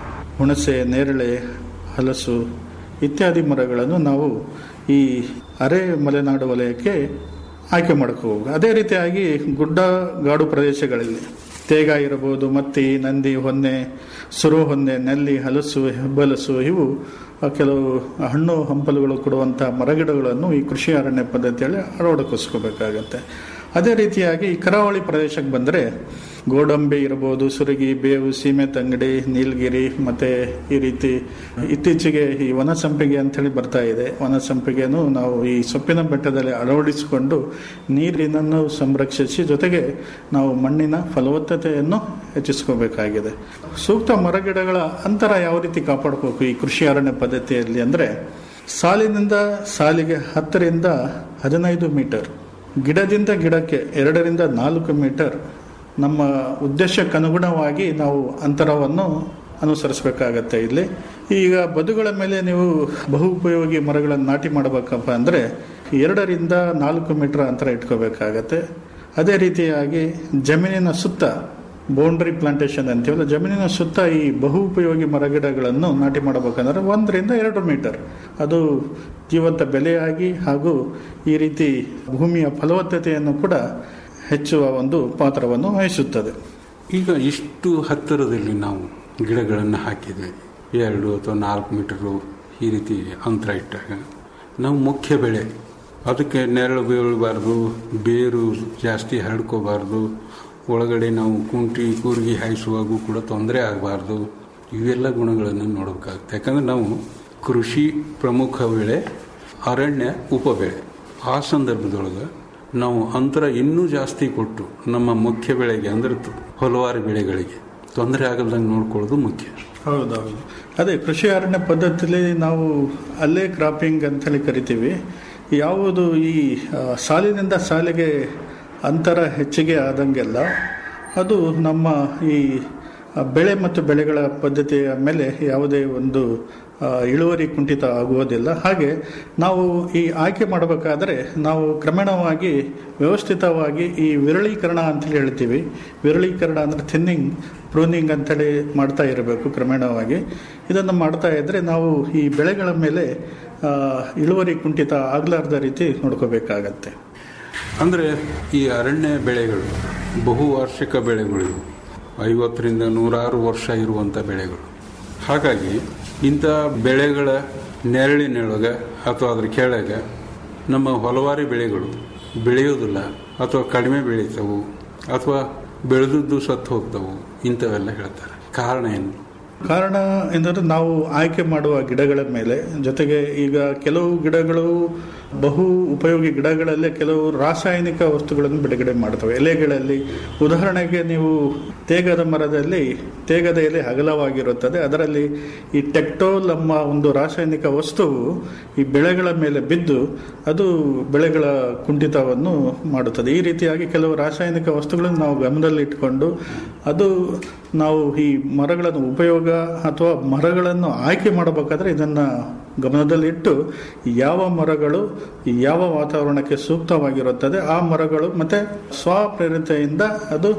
P: ಹುಣಸೆ ನೇರಳೆ ಹಲಸು ಇತ್ಯಾದಿ ಮರಗಳನ್ನು ನಾವು ಈ ಅರೆ ಮಲೆನಾಡು ವಲಯಕ್ಕೆ ಆಯ್ಕೆ ಮಾಡ್ಕೋಬಹುದು ಅದೇ ರೀತಿಯಾಗಿ ಗುಡ್ಡ ಗಾಡು ಪ್ರದೇಶಗಳಲ್ಲಿ ತೇಗ ಇರಬಹುದು ಮತ್ತಿ ನಂದಿ ಹೊನ್ನೆ ಸುರು ಹೊನ್ನೆ ನೆಲ್ಲಿ ಹಲಸು ಹೆಬ್ಬಲಸು ಇವು ಆ, ಕೆಲವು ಹಣ್ಣು ಹಂಪಲುಗಳು ಕೊಡುವಂತಹ ಮರಗಿಡಗಳನ್ನು ಈ ಕೃಷಿ ಅರಣ್ಯ ಪದ್ಧತಿಯಲ್ಲಿ ಅಳವಡಿಸ್ಕೋಬೇಕಾಗತ್ತೆ ಅದೇ ರೀತಿಯಾಗಿ ಈ ಕರಾವಳಿ ಪ್ರದೇಶಕ್ಕೆ ಬಂದರೆ ಗೋಡಂಬಿ ಇರಬಹುದು ಸುರಗಿ ಬೇವು ಸೀಮೆ ತಂಗಡಿ ನೀಲಗಿರಿ ಮತ್ತೆ ಈ ರೀತಿ ಇತ್ತೀಚೆಗೆ ಈ ವನ ಸಂಪಿಗೆ ಅಂತೇಳಿ ಬರ್ತಾ ಇದೆ ವನ ಸಂಪಿಗೆಯನ್ನು ನಾವು ಈ ಸೊಪ್ಪಿನ ಬೆಟ್ಟದಲ್ಲಿ ಅಳವಡಿಸಿಕೊಂಡು ನೀರಿನನ್ನು ಸಂರಕ್ಷಿಸಿ ಜೊತೆಗೆ ನಾವು ಮಣ್ಣಿನ ಫಲವತ್ತತೆಯನ್ನು ಹೆಚ್ಚಿಸ್ಕೋಬೇಕಾಗಿದೆ ಸೂಕ್ತ ಮರಗಿಡಗಳ ಅಂತರ ಯಾವ ರೀತಿ ಕಾಪಾಡ್ಕೋಬೇಕು ಈ ಕೃಷಿ ಅರಣ್ಯ ಪದ್ಧತಿಯಲ್ಲಿ ಅಂದರೆ ಸಾಲಿನಿಂದ ಸಾಲಿಗೆ ಹತ್ತರಿಂದ ಹದಿನೈದು ಮೀಟರ್ ಗಿಡದಿಂದ ಗಿಡಕ್ಕೆ ಎರಡರಿಂದ ನಾಲ್ಕು ಮೀಟರ್ ನಮ್ಮ ಉದ್ದೇಶಕ್ಕನುಗುಣವಾಗಿ ನಾವು ಅಂತರವನ್ನು ಅನುಸರಿಸಬೇಕಾಗತ್ತೆ ಇಲ್ಲಿ ಈಗ ಬದುಗಳ ಮೇಲೆ ನೀವು ಬಹು ಉಪಯೋಗಿ ಮರಗಳನ್ನು ನಾಟಿ ಮಾಡಬೇಕಪ್ಪ ಅಂದರೆ ಎರಡರಿಂದ ನಾಲ್ಕು ಮೀಟರ್ ಅಂತರ ಇಟ್ಕೋಬೇಕಾಗತ್ತೆ ಅದೇ ರೀತಿಯಾಗಿ ಜಮೀನಿನ ಸುತ್ತ ಬೌಂಡ್ರಿ ಪ್ಲಾಂಟೇಶನ್ ಅಂತೀವಲ್ಲ ಜಮೀನಿನ ಸುತ್ತ ಈ ಬಹು ಉಪಯೋಗಿ ಮರಗಿಡಗಳನ್ನು ನಾಟಿ ಮಾಡಬೇಕಂದ್ರೆ ಒಂದರಿಂದ ಎರಡು ಮೀಟರ್ ಅದು ಜೀವಂತ ಬೆಲೆಯಾಗಿ ಹಾಗೂ ಈ ರೀತಿ ಭೂಮಿಯ ಫಲವತ್ತತೆಯನ್ನು ಕೂಡ ಹೆಚ್ಚುವ ಒಂದು ಪಾತ್ರವನ್ನು ವಹಿಸುತ್ತದೆ
O: ಈಗ ಇಷ್ಟು ಹತ್ತಿರದಲ್ಲಿ ನಾವು ಗಿಡಗಳನ್ನು ಹಾಕಿದ್ವಿ ಎರಡು ಅಥವಾ ನಾಲ್ಕು ಮೀಟರು ಈ ರೀತಿ ಅಂತರ ಇಟ್ಟಾಗ ನಾವು ಮುಖ್ಯ ಬೆಳೆ ಅದಕ್ಕೆ ನೆರಳು ಬೀಳಬಾರ್ದು ಬೇರು ಜಾಸ್ತಿ ಹರಡ್ಕೋಬಾರ್ದು ಒಳಗಡೆ ನಾವು ಕುಂಟಿ ಕೂರ್ಗಿ ಹಾಯಿಸುವಾಗೂ ಕೂಡ ತೊಂದರೆ ಆಗಬಾರ್ದು ಇವೆಲ್ಲ ಗುಣಗಳನ್ನು ನೋಡಬೇಕಾಗುತ್ತೆ ಯಾಕಂದ್ರೆ ನಾವು ಕೃಷಿ ಪ್ರಮುಖ ಬೆಳೆ ಅರಣ್ಯ ಉಪಬೆಳೆ ಆ ಸಂದರ್ಭದೊಳಗೆ ನಾವು ಅಂತರ ಇನ್ನೂ ಜಾಸ್ತಿ ಕೊಟ್ಟು ನಮ್ಮ ಮುಖ್ಯ ಬೆಳೆಗೆ ಅಂದ್ರೆ ತು- ಹಲವಾರು ಬೆಳೆಗಳಿಗೆ ತೊಂದರೆ ಆಗಲ್ದಂಗೆ ನೋಡ್ಕೊಳ್ಳೋದು ಮುಖ್ಯ
P: ಹೌದೌದು ಅದೇ ಕೃಷಿ ಅರಣ್ಯ ಪದ್ಧತಿಯಲ್ಲಿ ನಾವು ಅಲ್ಲೇ ಕ್ರಾಪಿಂಗ್ ಅಂತೇಳಿ ಕರಿತೀವಿ ಯಾವುದು ಈ ಆ, ಸಾಲಿನಿಂದ ಸಾಲಿಗೆ ಅಂತರ ಹೆಚ್ಚಿಗೆ ಆದಂಗೆಲ್ಲ ಅದು ನಮ್ಮ ಈ ಆ, ಬೆಳೆ ಮತ್ತು ಬೆಳೆಗಳ ಪದ್ಧತಿಯ ಮೇಲೆ ಯಾವುದೇ ಒಂದು ಆ, ಇಳುವರಿ ಕುಂಠಿತ ಆಗುವುದಿಲ್ಲ ಹಾಗೆ ನಾವು ಈ ಆಯ್ಕೆ ಮಾಡಬೇಕಾದ್ರೆ ನಾವು ಕ್ರಮೇಣವಾಗಿ ವ್ಯವಸ್ಥಿತವಾಗಿ ಈ ವಿರಳೀಕರಣ ಅಂತೇಳಿ ಹೇಳ್ತೀವಿ ವಿರಳೀಕರಣ ಅಂದರೆ ಥಿನ್ನಿಂಗ್ ಪ್ರೂನಿಂಗ್ ಅಂತೇಳಿ ಮಾಡ್ತಾ ಇರಬೇಕು ಕ್ರಮೇಣವಾಗಿ ಇದನ್ನು ಮಾಡ್ತಾ ಇದ್ದರೆ ನಾವು ಈ ಬೆಳೆಗಳ ಮೇಲೆ ಆ, ಇಳುವರಿ ಕುಂಠಿತ ಆಗಲಾರ್ದ ರೀತಿ ನೋಡ್ಕೋಬೇಕಾಗತ್ತೆ
O: ಅಂದರೆ ಈ ಅರಣ್ಯ ಬೆಳೆಗಳು ಬಹುವಾರ್ಷಿಕ ಬೆಳೆಗಳು ಇವು. ಐವತ್ತರಿಂದ ನೂರಾರು ವರ್ಷ ಇರುವಂಥ ಬೆಳೆಗಳು ಹಾಗಾಗಿ ಇಂಥ ಬೆಳೆಗಳ ನೆರಳಿನೊಳಗೆ ಅಥವಾ ಅದ್ರ ಕೆಳಗೆ ನಮ್ಮ ಹಲವಾರು ಬೆಳೆಗಳು ಬೆಳೆಯೋದಿಲ್ಲ ಅಥವಾ ಕಡಿಮೆ ಬೆಳೀತವು ಅಥವಾ ಬೆಳೆದದ್ದು ಸತ್ತು ಹೋಗ್ತವು ಇಂಥವೆಲ್ಲ ಹೇಳ್ತಾರೆ ಕಾರಣ ಏನು
P: ಕಾರಣ ಎಂದರೆ ನಾವು ಆಯ್ಕೆ ಮಾಡುವ ಗಿಡಗಳ ಮೇಲೆ ಜೊತೆಗೆ ಈಗ ಕೆಲವು ಗಿಡಗಳು ಬಹು ಉಪಯೋಗಿ ಗಿಡಗಳಲ್ಲೇ ಕೆಲವು ರಾಸಾಯನಿಕ ವಸ್ತುಗಳನ್ನು ಬಿಡುಗಡೆ ಮಾಡ್ತವೆ ಎಲೆಗಳಲ್ಲಿ ಉದಾಹರಣೆಗೆ ನೀವು ತೇಗದ ಮರದಲ್ಲಿ ತೇಗದ ಎಲೆ ಅಗಲವಾಗಿರುತ್ತದೆ ಅದರಲ್ಲಿ ಈ ಟೆಕ್ಟೋಲ್ ಎಂಬ ಒಂದು ರಾಸಾಯನಿಕ ವಸ್ತುವು ಈ ಬೆಳೆಗಳ ಮೇಲೆ ಬಿದ್ದು ಅದು ಬೆಳೆಗಳ ಕುಂಠಿತವನ್ನು ಮಾಡುತ್ತದೆ ಈ ರೀತಿಯಾಗಿ ಕೆಲವು ರಾಸಾಯನಿಕ ವಸ್ತುಗಳನ್ನು ನಾವು ಗಮನದಲ್ಲಿಟ್ಟುಕೊಂಡು ಅದು ನಾವು ಈ ಮರಗಳನ್ನು ಉಪಯೋಗ ಅಥವಾ ಮರಗಳನ್ನು ಆಯ್ಕೆ ಮಾಡಬೇಕಾದ್ರೆ ಇದನ್ನು ಗಮನದಲ್ಲಿಟ್ಟು ಯಾವ ಮರಗಳು ಯಾವ ವಾತಾವರಣಕ್ಕೆ ಸೂಕ್ತವಾಗಿರುತ್ತದೆ ಆ ಮರಗಳು ಮತ್ತೆ ಸ್ವಪ್ರೇರಿತೆಯಿಂದ ಅದು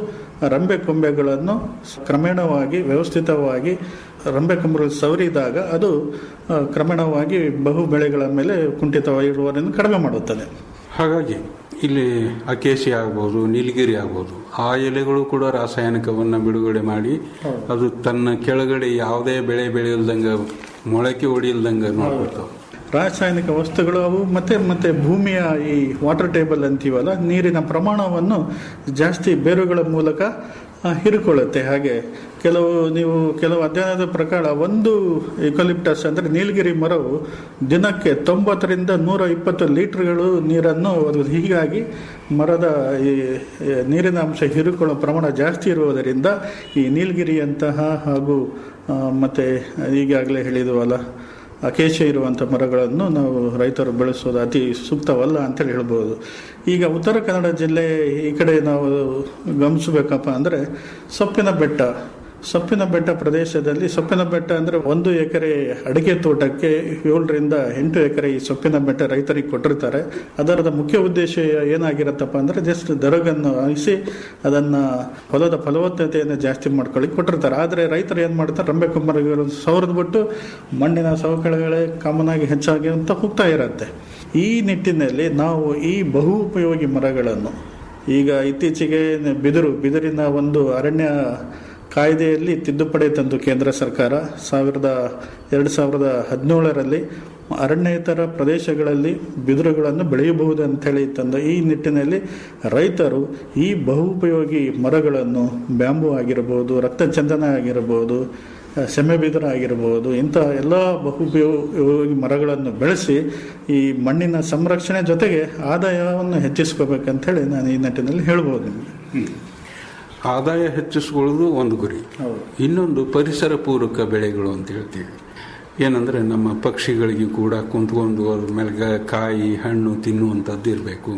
P: ರಂಬೆ ಕೊಂಬೆಗಳನ್ನು ಕ್ರಮೇಣವಾಗಿ ವ್ಯವಸ್ಥಿತವಾಗಿ ರಂಬೆ ಕೊಂಬೆಗಳು ಸವರಿದಾಗ ಅದು ಆ, ಕ್ರಮೇಣವಾಗಿ ಬಹು ಬೆಳೆಗಳ ಮೇಲೆ ಕುಂಠಿತವಾಗಿರುವುದನ್ನು ಕಡಿಮೆ ಮಾಡುತ್ತದೆ
O: ಹಾಗಾಗಿ ಇಲ್ಲಿ ಅಕೇಸಿ ಆಗ್ಬೋದು ನೀಲಗಿರಿ ಆಗ್ಬೋದು ಆ ಎಲೆಗಳು ಕೂಡ ರಾಸಾಯನಿಕವನ್ನು ಬಿಡುಗಡೆ ಮಾಡಿ ಅದು ತನ್ನ ಕೆಳಗಡೆ ಯಾವುದೇ ಬೆಳೆ ಬೆಳೆಯಲ್ದಂಗೆ ಮೊಳಕೆ ಹೊಡಿಯಲ್ದಂಗೆ ನೋಡ್ಕೊಳ್ತಾವೆ
P: ರಾಸಾಯನಿಕ ವಸ್ತುಗಳು ಅವು ಮತ್ತೆ ಮತ್ತೆ ಭೂಮಿಯ ಈ ವಾಟರ್ ಟೇಬಲ್ ಅಂತೀವಲ್ಲ ನೀರಿನ ಪ್ರಮಾಣವನ್ನು ಜಾಸ್ತಿ ಬೇರುಗಳ ಮೂಲಕ ಆ, ಹೀರಿಕೊಳ್ಳುತ್ತೆ ಹಾಗೆ ಕೆಲವು ನೀವು ಕೆಲವು ಅಧ್ಯಯನದ ಪ್ರಕಾರ ಒಂದು ಯುಕಲಿಪ್ಟಸ್ ಅಂದರೆ ನೀಲಗಿರಿ ಮರವು ದಿನಕ್ಕೆ ತೊಂಬತ್ತರಿಂದ ನೂರ ಇಪ್ಪತ್ತು ಲೀಟರ್ಗಳು ನೀರನ್ನು ಅದು ಹೀಗಾಗಿ ಮರದ ಈ ಈ ನೀರಿನ ಅಂಶ ಹೀರಿಕೊಳ್ಳುವ ಪ್ರಮಾಣ ಜಾಸ್ತಿ ಇರುವುದರಿಂದ ಈ ನೀಲಗಿರಿಯಂತಹ ಹಾಗೂ ಆ, ಮತ್ತೆ ಈಗಾಗಲೇ ಹೇಳಿದವಲ್ಲ ಅಕೇಶ ಇರುವಂಥ ಮರಗಳನ್ನು ನಾವು ರೈತರು ಬೆಳೆಸೋದು ಅತಿ ಸೂಕ್ತವಲ್ಲ ಅಂತೇಳಿ ಹೇಳ್ಬೋದು ಈಗ ಉತ್ತರ ಕನ್ನಡ ಜಿಲ್ಲೆ ಈ ಕಡೆ ನಾವು ಗಮನಿಸಬೇಕಪ್ಪ ಅಂದರೆ ಸೊಪ್ಪಿನ ಬೆಟ್ಟ ಸೊಪ್ಪಿನ ಬೆಟ್ಟ ಪ್ರದೇಶದಲ್ಲಿ ಸೊಪ್ಪಿನ ಬೆಟ್ಟ ಅಂದರೆ ಒಂದು ಎಕರೆ ಅಡಿಕೆ ತೋಟಕ್ಕೆ ಏಳರಿಂದ ಎಂಟು ಎಕರೆ ಈ ಸೊಪ್ಪಿನ ಬೆಟ್ಟ ರೈತರಿಗೆ ಕೊಟ್ಟಿರ್ತಾರೆ ಅದರದ ಮುಖ್ಯ ಉದ್ದೇಶ ಏನಾಗಿರುತ್ತಪ್ಪ ಅಂದರೆ ಜಸ್ಟ್ ದರಗನ್ನು ಹಾಯಿಸಿ ಅದನ್ನು ಹೊಲದ ಫಲವತ್ತತೆಯನ್ನು ಜಾಸ್ತಿ ಮಾಡ್ಕೊಳ್ಳಿ ಕೊಟ್ಟಿರ್ತಾರೆ ಆದರೆ ರೈತರು ಏನು ಮಾಡ್ತಾರೆ ರಂಬೆ ಕುಂಬರಗಳು ಸವರಿದ್ಬಿಟ್ಟು ಮಣ್ಣಿನ ಸವಕಳಿಗಳೇ ಕಾಮನ್ ಆಗಿ ಹೆಚ್ಚಾಗಿ ಅಂತ ಹೋಗ್ತಾ ಇರುತ್ತೆ ಈ ನಿಟ್ಟಿನಲ್ಲಿ ನಾವು ಈ ಬಹು ಉಪಯೋಗಿ ಮರಗಳನ್ನು ಈಗ ಇತ್ತೀಚೆಗೆ ಬಿದಿರು ಬಿದಿರಿನ ಒಂದು ಅರಣ್ಯ ಕಾಯ್ದೆಯಲ್ಲಿ ತಿದ್ದುಪಡಿ ತಂದು ಕೇಂದ್ರ ಸರ್ಕಾರ ಸಾವಿರದ ಎರಡು ಸಾವಿರದ ಹದಿನೇಳರಲ್ಲಿ ಅರಣ್ಯೇತರ ಪ್ರದೇಶಗಳಲ್ಲಿ ಬಿದಿರುಗಳನ್ನು ಬೆಳೆಯಬಹುದು ಅಂತೇಳಿ ತಂದ ಈ ನಿಟ್ಟಿನಲ್ಲಿ ರೈತರು ಈ ಬಹುಪಯೋಗಿ ಮರಗಳನ್ನು ಬ್ಯಾಂಬು ಆಗಿರಬಹುದು ರಕ್ತಚಂದನ ಆಗಿರಬಹುದು ಸೆಮೆ ಬಿದಿರು ಆಗಿರಬಹುದು ಇಂಥ ಎಲ್ಲ ಬಹುಪಯೋಗಿ ಮರಗಳನ್ನು ಬೆಳೆಸಿ ಈ ಮಣ್ಣಿನ ಸಂರಕ್ಷಣೆ ಜೊತೆಗೆ ಆದಾಯವನ್ನು ಹೆಚ್ಚಿಸ್ಕೋಬೇಕಂತೇಳಿ ನಾನು ಈ ನಿಟ್ಟಿನಲ್ಲಿ ಹೇಳ್ಬೋದು ನಿಮಗೆ
O: ಆದಾಯ ಹೆಚ್ಚಿಸ್ಕೊಳ್ಳೋದು ಒಂದು ಗುರಿ ಇನ್ನೊಂದು ಪರಿಸರ ಪೂರಕ ಬೆಳೆಗಳು ಅಂತ ಹೇಳ್ತೀವಿ ಏನಂದ್ರೆ ನಮ್ಮ ಪಕ್ಷಿಗಳಿಗೆ ಕೂಡ ಕುಂತ್ಕೊಂಡು ಅದ್ರ ಮೇಲೆ ಗ- ಕಾಯಿ ಹಣ್ಣು ತಿನ್ನುವಂಥದ್ದು ಇರಬೇಕು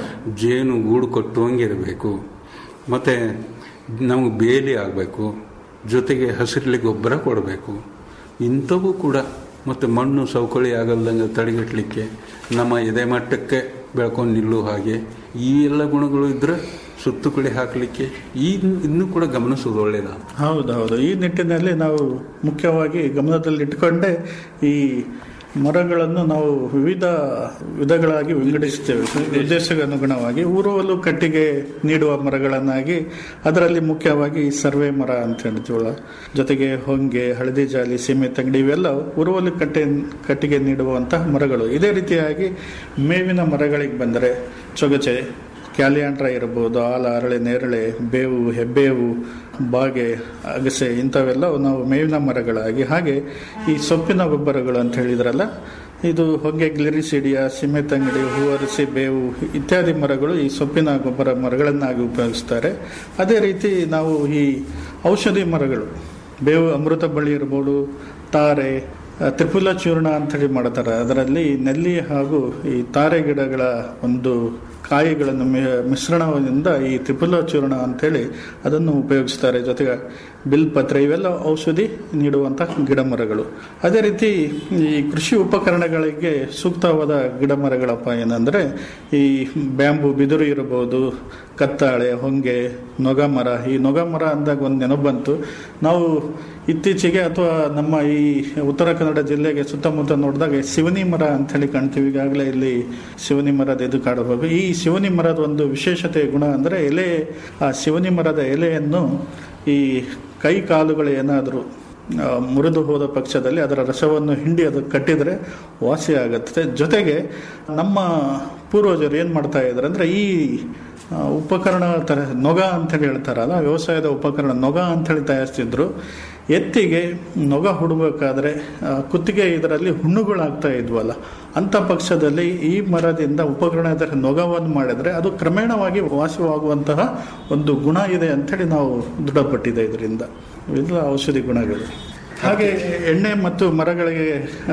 O: ಜೇನು ಗೂಡು ಕಟ್ಟುವಂಗಿರಬೇಕು ಮತ್ತೆ ನಮಗೆ ಬೇಲಿ ಆಗಬೇಕು ಜೊತೆಗೆ ಹಸಿರಲ್ಲಿ ಗೊಬ್ಬರ ಕೊಡಬೇಕು ಇಂಥವು ಕೂಡ ಮತ್ತು ಮಣ್ಣು ಸವಕಳಿ ಆಗಲ್ದಂಗೆ ತಡೆಗಟ್ಟಲಿಕ್ಕೆ ನಮ್ಮ ಎದೆ ಮಟ್ಟಕ್ಕೆ ಬೆಳ್ಕೊಂಡು ನಿಲ್ಲುವ ಹಾಗೆ ಈ ಎಲ್ಲ ಗುಣಗಳು ಇದ್ರೆ ಸುತ್ತುಕಳಿ ಹಾಕಲಿಕ್ಕೆ ಈ ಇನ್ನೂ ಕೂಡ ಗಮನಿಸೋದು ಒಳ್ಳೆಯದ
P: ಹೌದೌದು ಈ ನಿಟ್ಟಿನಲ್ಲಿ ನಾವು ಮುಖ್ಯವಾಗಿ ಗಮನದಲ್ಲಿಟ್ಟುಕೊಂಡೇ ಈ ಮರಗಳನ್ನು ನಾವು ವಿವಿಧ ವಿಧಗಳಾಗಿ ವಿಂಗಡಿಸ್ತೇವೆ ಉದ್ದೇಶಕ್ಕೆ ಅನುಗುಣವಾಗಿ ಊರುವಲು ಕಟ್ಟಿಗೆ ನೀಡುವ ಮರಗಳನ್ನಾಗಿ ಅದರಲ್ಲಿ ಮುಖ್ಯವಾಗಿ ಸರ್ವೆ ಮರ ಅಂತ ಹೇಳ್ತೀವಲ್ಲ ಜೊತೆಗೆ ಹೊಂಗೆ ಹಳದಿ ಜಾಲಿ ಸೀಮೆ ತಂಗಡಿ ಇವೆಲ್ಲ ಉರುವಲು ಕಟ್ಟೆ ಕಟ್ಟಿಗೆ ನೀಡುವಂತಹ ಮರಗಳು ಇದೇ ರೀತಿಯಾಗಿ ಮೇವಿನ ಮರಗಳಿಗೆ ಬಂದರೆ ಚೊಗಚೆ ಕ್ಯಾಲಿಯಾಂಡ್ರ ಇರಬಹುದು ಆಲ ಅರಳೆ ನೇರಳೆ ಬೇವು ಹೆಬ್ಬೇವು ಬಾಗೆ ಅಗಸೆ ಇಂಥವೆಲ್ಲ ನಾವು ಮೇವಿನ ಮರಗಳಾಗಿ ಹಾಗೆ ಈ ಸೊಪ್ಪಿನ ಗೊಬ್ಬರಗಳು ಅಂತ ಹೇಳಿದ್ರಲ್ಲ ಇದು ಹೊಗೆ ಗ್ಲಿರಿಸಿಡಿಯ ಸಿಮೆ ತಂಗಡಿ ಹೂವರಸಿ ಬೇವು ಇತ್ಯಾದಿ ಮರಗಳು ಈ ಸೊಪ್ಪಿನ ಗೊಬ್ಬರ ಮರಗಳನ್ನಾಗಿ ಉಪಯೋಗಿಸ್ತಾರೆ ಅದೇ ರೀತಿ ನಾವು ಈ ಔಷಧಿ ಮರಗಳು ಬೇವು ಅಮೃತ ಬಳ್ಳಿ ಇರ್ಬೋದು ತಾರೆ ಆ, ತ್ರಿಪುಲ ಚೂರ್ಣ ಅಂತೇಳಿ ಮಾಡ್ತಾರೆ ಅದರಲ್ಲಿ ನೆಲ್ಲಿ ಹಾಗೂ ಈ ತಾರೆ ಗಿಡಗಳ ಒಂದು ಕಾಯಿಗಳನ್ನು ಮಿ- ಮಿಶ್ರಣದಿಂದ ಈ ತ್ರಿಪುಲ ಚೂರ್ಣ ಅಂತೇಳಿ ಅದನ್ನು ಉಪಯೋಗಿಸ್ತಾರೆ ಜೊತೆಗೆ ಬಿಲ್ಪತ್ರೆ ಇವೆಲ್ಲ ಔಷಧಿ ನೀಡುವಂತಹ ಗಿಡ ಮರಗಳು ಅದೇ ರೀತಿ ಈ ಕೃಷಿ ಉಪಕರಣಗಳಿಗೆ ಸೂಕ್ತವಾದ ಗಿಡ ಮರಗಳಪ್ಪ ಏನಂದ್ರೆ ಈ ಬ್ಯಾಂಬು ಬಿದಿರು ಇರಬಹುದು ಕತ್ತಾಳೆ ಹೊಂಗೆ ನೊಗ ಮರ ಈ ನೊಗ ಮರ ಅಂದಾಗ ಒಂದು ನೆನಪು ಬಂತು ನಾವು ಇತ್ತೀಚೆಗೆ ಅಥವಾ ನಮ್ಮ ಈ ಉತ್ತರ ಕನ್ನಡ ಜಿಲ್ಲೆಗೆ ಸುತ್ತಮುತ್ತ ನೋಡಿದಾಗ ಶಿವನಿ ಮರ ಅಂತ ಹೇಳಿ ಕಾಣ್ತೀವಿ ಈಗಾಗಲೇ ಇಲ್ಲಿ ಶಿವನಿ ಮರದ ಇದು ಕಾಣಬಹುದು ಈ ಶಿವನಿ ಮರದ ಒಂದು ವಿಶೇಷತೆ ಗುಣ ಅಂದರೆ ಎಲೆ ಆ ಶಿವನಿ ಮರದ ಎಲೆಯನ್ನು ಈ ಕೈ ಕಾಲುಗಳು ಏನಾದರೂ ಆ, ಮುರಿದು ಹೋದ ಪಕ್ಷದಲ್ಲಿ ಅದರ ರಸವನ್ನು ಹಿಂಡಿ ಅದಕ್ಕೆ ಕಟ್ಟಿದರೆ ವಾಸಿ ಆಗುತ್ತೆ ಜೊತೆಗೆ ನಮ್ಮ ಪೂರ್ವಜರು ಏನು ಮಾಡ್ತಾ ಇದ್ದಾರೆ ಅಂದರೆ ಈ ಆ, ಉಪಕರಣ ತರ ನೊಗ ಅಂತೇಳಿ ಹೇಳ್ತಾರಲ್ಲ ವ್ಯವಸಾಯದ ಉಪಕರಣ ನೊಗ ಅಂತೇಳಿ ತಯಾರಿಸ್ತಿದ್ರು ಎತ್ತಿಗೆ ನೊಗ ಹುಡಬೇಕಾದ್ರೆ ಆ, ಕುತ್ತಿಗೆ ಇದರಲ್ಲಿ ಹುಣ್ಣುಗಳಾಗ್ತಾ ಇದ್ವಲ್ಲ ಅಂಥ ಪಕ್ಷದಲ್ಲಿ ಈ ಮರದಿಂದ ಉಪಕರಣದ ನೊಗವನ್ನು ಮಾಡಿದ್ರೆ ಅದು ಕ್ರಮೇಣವಾಗಿ ವಾಸವಾಗುವಂತಹ ಒಂದು ಗುಣ ಇದೆ ಅಂತೇಳಿ ನಾವು ದೃಢಪಟ್ಟಿದೆ ಇದರಿಂದ ಇವೆಲ್ಲ ಔಷಧಿ ಗುಣಗಳು ಹಾಗೆ ಎಣ್ಣೆ ಮತ್ತು ಮರಗಳಿಗೆ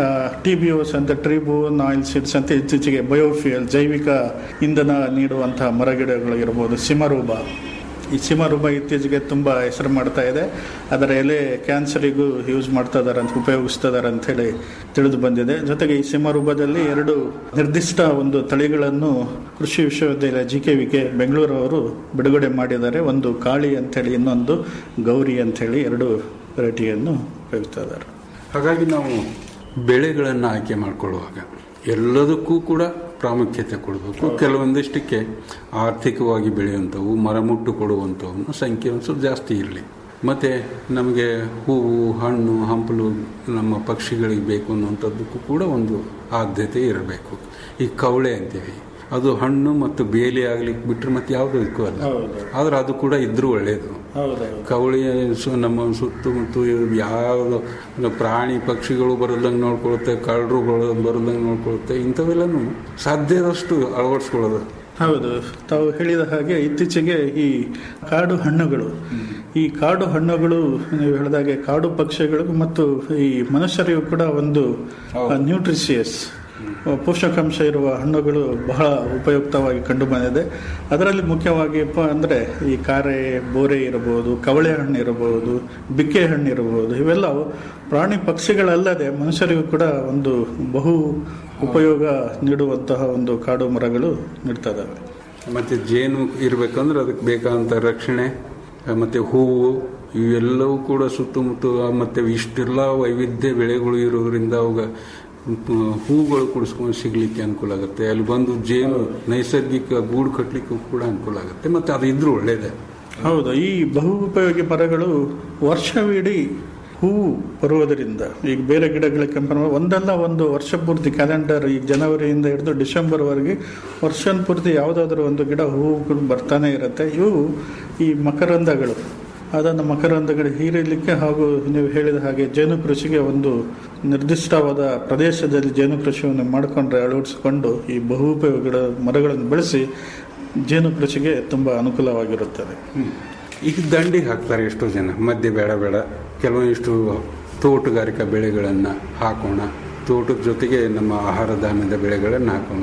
P: ಟಿ ಬಿ ಓಸ್ ಅಂತ ಟ್ರಿಬೂನ್ ಆಯಿಲ್ ಸೀಡ್ಸ್ ಅಂತ ಇತ್ತೀಚೆಗೆ ಬಯೋಫಿಯಲ್ ಜೈವಿಕ ಇಂಧನ ನೀಡುವಂತಹ ಮರಗಿಡಗಳು ಇರ್ಬೋದು ಸಿಮರೂಬ ಈ ಸಿಮರುಬ ಇತ್ತೀಚೆಗೆ ತುಂಬ ಹೆಸರು ಮಾಡ್ತಾ ಇದೆ ಅದರ ಎಲೆ ಕ್ಯಾನ್ಸರಿಗೂ ಯೂಸ್ ಮಾಡ್ತಾ ಇದಾರೆ ಅಂತ ಉಪಯೋಗಿಸ್ತಾ ಇದಾರೆ ಅಂತ ಹೇಳಿ ತಿಳಿದು ಬಂದಿದೆ ಜೊತೆಗೆ ಈ ಸಿಮರುಬದಲ್ಲಿ ಎರಡು ನಿರ್ದಿಷ್ಟ ಒಂದು ತಳಿಗಳನ್ನು ಕೃಷಿ ವಿಶ್ವವಿದ್ಯಾಲಯ G K V K Bengaluru ಅವರು ಬಿಡುಗಡೆ ಮಾಡಿದ್ದಾರೆ ಒಂದು ಕಾಳಿ ಅಂತೇಳಿ ಇನ್ನೊಂದು ಗೌರಿ ಅಂತೇಳಿ ಎರಡು ವೆರೈಟಿಯನ್ನು ಉಪಯೋಗಿಸ್ತಾ ಇದ್ದಾರೆ
O: ಹಾಗಾಗಿ ನಾವು ಬೆಳೆಗಳನ್ನು ಆಯ್ಕೆ ಮಾಡಿಕೊಳ್ಳುವಾಗ ಎಲ್ಲದಕ್ಕೂ ಕೂಡ ಪ್ರಾಮುಖ್ಯತೆ ಕೊಡಬೇಕು ಕೆಲವೊಂದಿಷ್ಟಕ್ಕೆ ಆರ್ಥಿಕವಾಗಿ ಬೆಳೆಯುವಂಥವು ಮರಮುಟ್ಟು ಕೊಡುವಂಥವನ್ನು ಸಂಖ್ಯೆ ಒಂದು ಸ್ವಲ್ಪ ಜಾಸ್ತಿ ಇರಲಿ ಮತ್ತು ನಮಗೆ ಹೂವು ಹಣ್ಣು ಹಂಪಲು ನಮ್ಮ ಪಕ್ಷಿಗಳಿಗೆ ಬೇಕು ಅನ್ನುವಂಥದ್ದಕ್ಕೂ ಕೂಡ ಒಂದು ಆದ್ಯತೆ ಇರಬೇಕು ಈ ಕವಳೆ ಅಂತೀವಿ ಅದು ಹಣ್ಣು ಮತ್ತು ಬೇಲಿ ಆಗ್ಲಿಕ್ಕೆ ಬಿಟ್ಟರೆ ಮತ್ತೆ ಯಾವುದಕ್ಕೂ ಅಲ್ಲ ಆದ್ರೆ ಅದು ಕೂಡ ಇದ್ರೂ ಒಳ್ಳೆಯದು ಕವಳಿ ಸು- ನಮ್ಮ ಸುತ್ತಮುತ್ತ ಯಾವ ಪ್ರಾಣಿ ಪಕ್ಷಿಗಳು ಬರೋದಂಗೆ ನೋಡ್ಕೊಳುತ್ತೆ ಕಳ್ಳರುಗಳು ಬರೋದಂಗೆ ನೋಡ್ಕೊಳುತ್ತೆ ಇಂಥವೆಲ್ಲನೂ ಸಾಧ್ಯದಷ್ಟು ಅಳವಡಿಸ್ಕೊಳ್ಳೋದು
P: ಹೌದು ತಾವು ಹೇಳಿದ ಹಾಗೆ ಇತ್ತೀಚೆಗೆ ಈ ಕಾಡು ಹಣ್ಣುಗಳು ಈ ಕಾಡು ಹಣ್ಣುಗಳು ನೀವು ಹೇಳಿದಾಗೆ ಕಾಡು ಪಕ್ಷಿಗಳಿಗೂ ಮತ್ತು ಈ ಮನುಷ್ಯರಿಗೂ ಕೂಡ ಒಂದು ನ್ಯೂಟ್ರಿಷಿಯಸ್ ಪೋಷಕಾಂಶ ಇರುವ ಹಣ್ಣುಗಳು ಬಹಳ ಉಪಯುಕ್ತವಾಗಿ ಕಂಡು ಬಂದಿದೆ ಅದರಲ್ಲಿ ಮುಖ್ಯವಾಗಿ ಪ ಅಂದರೆ ಈ ಕಾರೆ ಬೋರೆ ಇರಬಹುದು ಕವಳೆ ಹಣ್ಣು ಇರಬಹುದು ಬಿಕ್ಕೆ ಹಣ್ಣು ಇರಬಹುದು ಇವೆಲ್ಲವು ಪ್ರಾಣಿ ಪಕ್ಷಿಗಳಲ್ಲದೆ ಮನುಷ್ಯರಿಗೂ ಕೂಡ ಒಂದು ಬಹು ಉಪಯೋಗ ನೀಡುವಂತಹ ಒಂದು ಕಾಡು ಮರಗಳು ನೀಡ್ತಾ ಇದ್ದಾವೆ
O: ಮತ್ತು ಜೇನು ಇರಬೇಕಂದ್ರೆ ಅದಕ್ಕೆ ಬೇಕಾದಂಥ ರಕ್ಷಣೆ ಮತ್ತು ಹೂವು ಇವೆಲ್ಲವೂ ಕೂಡ ಸುತ್ತಮುತ್ತ ಮತ್ತು ಇಷ್ಟೆಲ್ಲ ವೈವಿಧ್ಯ ಬೆಳೆಗಳು ಇರೋದ್ರಿಂದ ಅವಾಗ ಹೂಗಳು ಕುಡಿಸ್ಕೊಂಡು ಸಿಗ್ಲಿಕ್ಕೆ ಅನುಕೂಲ ಆಗುತ್ತೆ ಅಲ್ಲಿ ಬಂದು ಜೇನು ನೈಸರ್ಗಿಕ ಗೂಡು ಕಟ್ಟಲಿಕ್ಕೂ ಕೂಡ ಅನುಕೂಲ ಆಗುತ್ತೆ ಮತ್ತು ಅದು ಇದ್ರೂ ಒಳ್ಳೆಯದೇ
P: ಹೌದು ಈ ಬಹು ಉಪಯೋಗಿ ಮರಗಳು ವರ್ಷವಿಡೀ ಹೂವು ಬರುವುದರಿಂದ ಈಗ ಬೇರೆ ಗಿಡಗಳಿಗೆ ಕಂಪೇರ್ ಒಂದಲ್ಲ ಒಂದು ವರ್ಷ ಪೂರ್ತಿ ಕ್ಯಾಲೆಂಡರ್ ಈಗ ಜನವರಿಯಿಂದ ಹಿಡಿದು ಡಿಸೆಂಬರ್ವರೆಗೆ ವರ್ಷ ಪೂರ್ತಿ ಯಾವುದಾದ್ರೂ ಒಂದು ಗಿಡ ಹೂವುಗಳು ಬರ್ತಾನೆ ಇರುತ್ತೆ ಇವು ಈ ಮಕರಂದಗಳು ಅದನ್ನು ಮಕರಂದಗಳು ಹೀರಲಿಕ್ಕೆ ಹಾಗೂ ನೀವು ಹೇಳಿದ ಹಾಗೆ ಜೇನು ಕೃಷಿಗೆ ಒಂದು ನಿರ್ದಿಷ್ಟವಾದ ಪ್ರದೇಶದಲ್ಲಿ ಜೇನು ಕೃಷಿಯನ್ನು ಮಾಡಿಕೊಂಡ್ರೆ ಅಳವಡಿಸಿಕೊಂಡು ಈ ಬಹು ಉಪಯೋಗಗಳ ಮರಗಳನ್ನು ಬೆಳೆಸಿ ಜೇನು ಕೃಷಿಗೆ ತುಂಬ ಅನುಕೂಲವಾಗಿರುತ್ತದೆ
O: ಈಗ ದಂಡಿಗೆ ಹಾಕ್ತಾರೆ ಎಷ್ಟೋ ಜನ ಮಧ್ಯೆ ಬೇಡ ಬೇಡ ಕೆಲವೊಂದಿಷ್ಟು ತೋಟಗಾರಿಕಾ ಬೆಳೆಗಳನ್ನು ಹಾಕೋಣ ತೋಟದ ಜೊತೆಗೆ ನಮ್ಮ ಆಹಾರ ಧಾನ್ಯದ ಬೆಳೆಗಳನ್ನು ಹಾಕೋಣ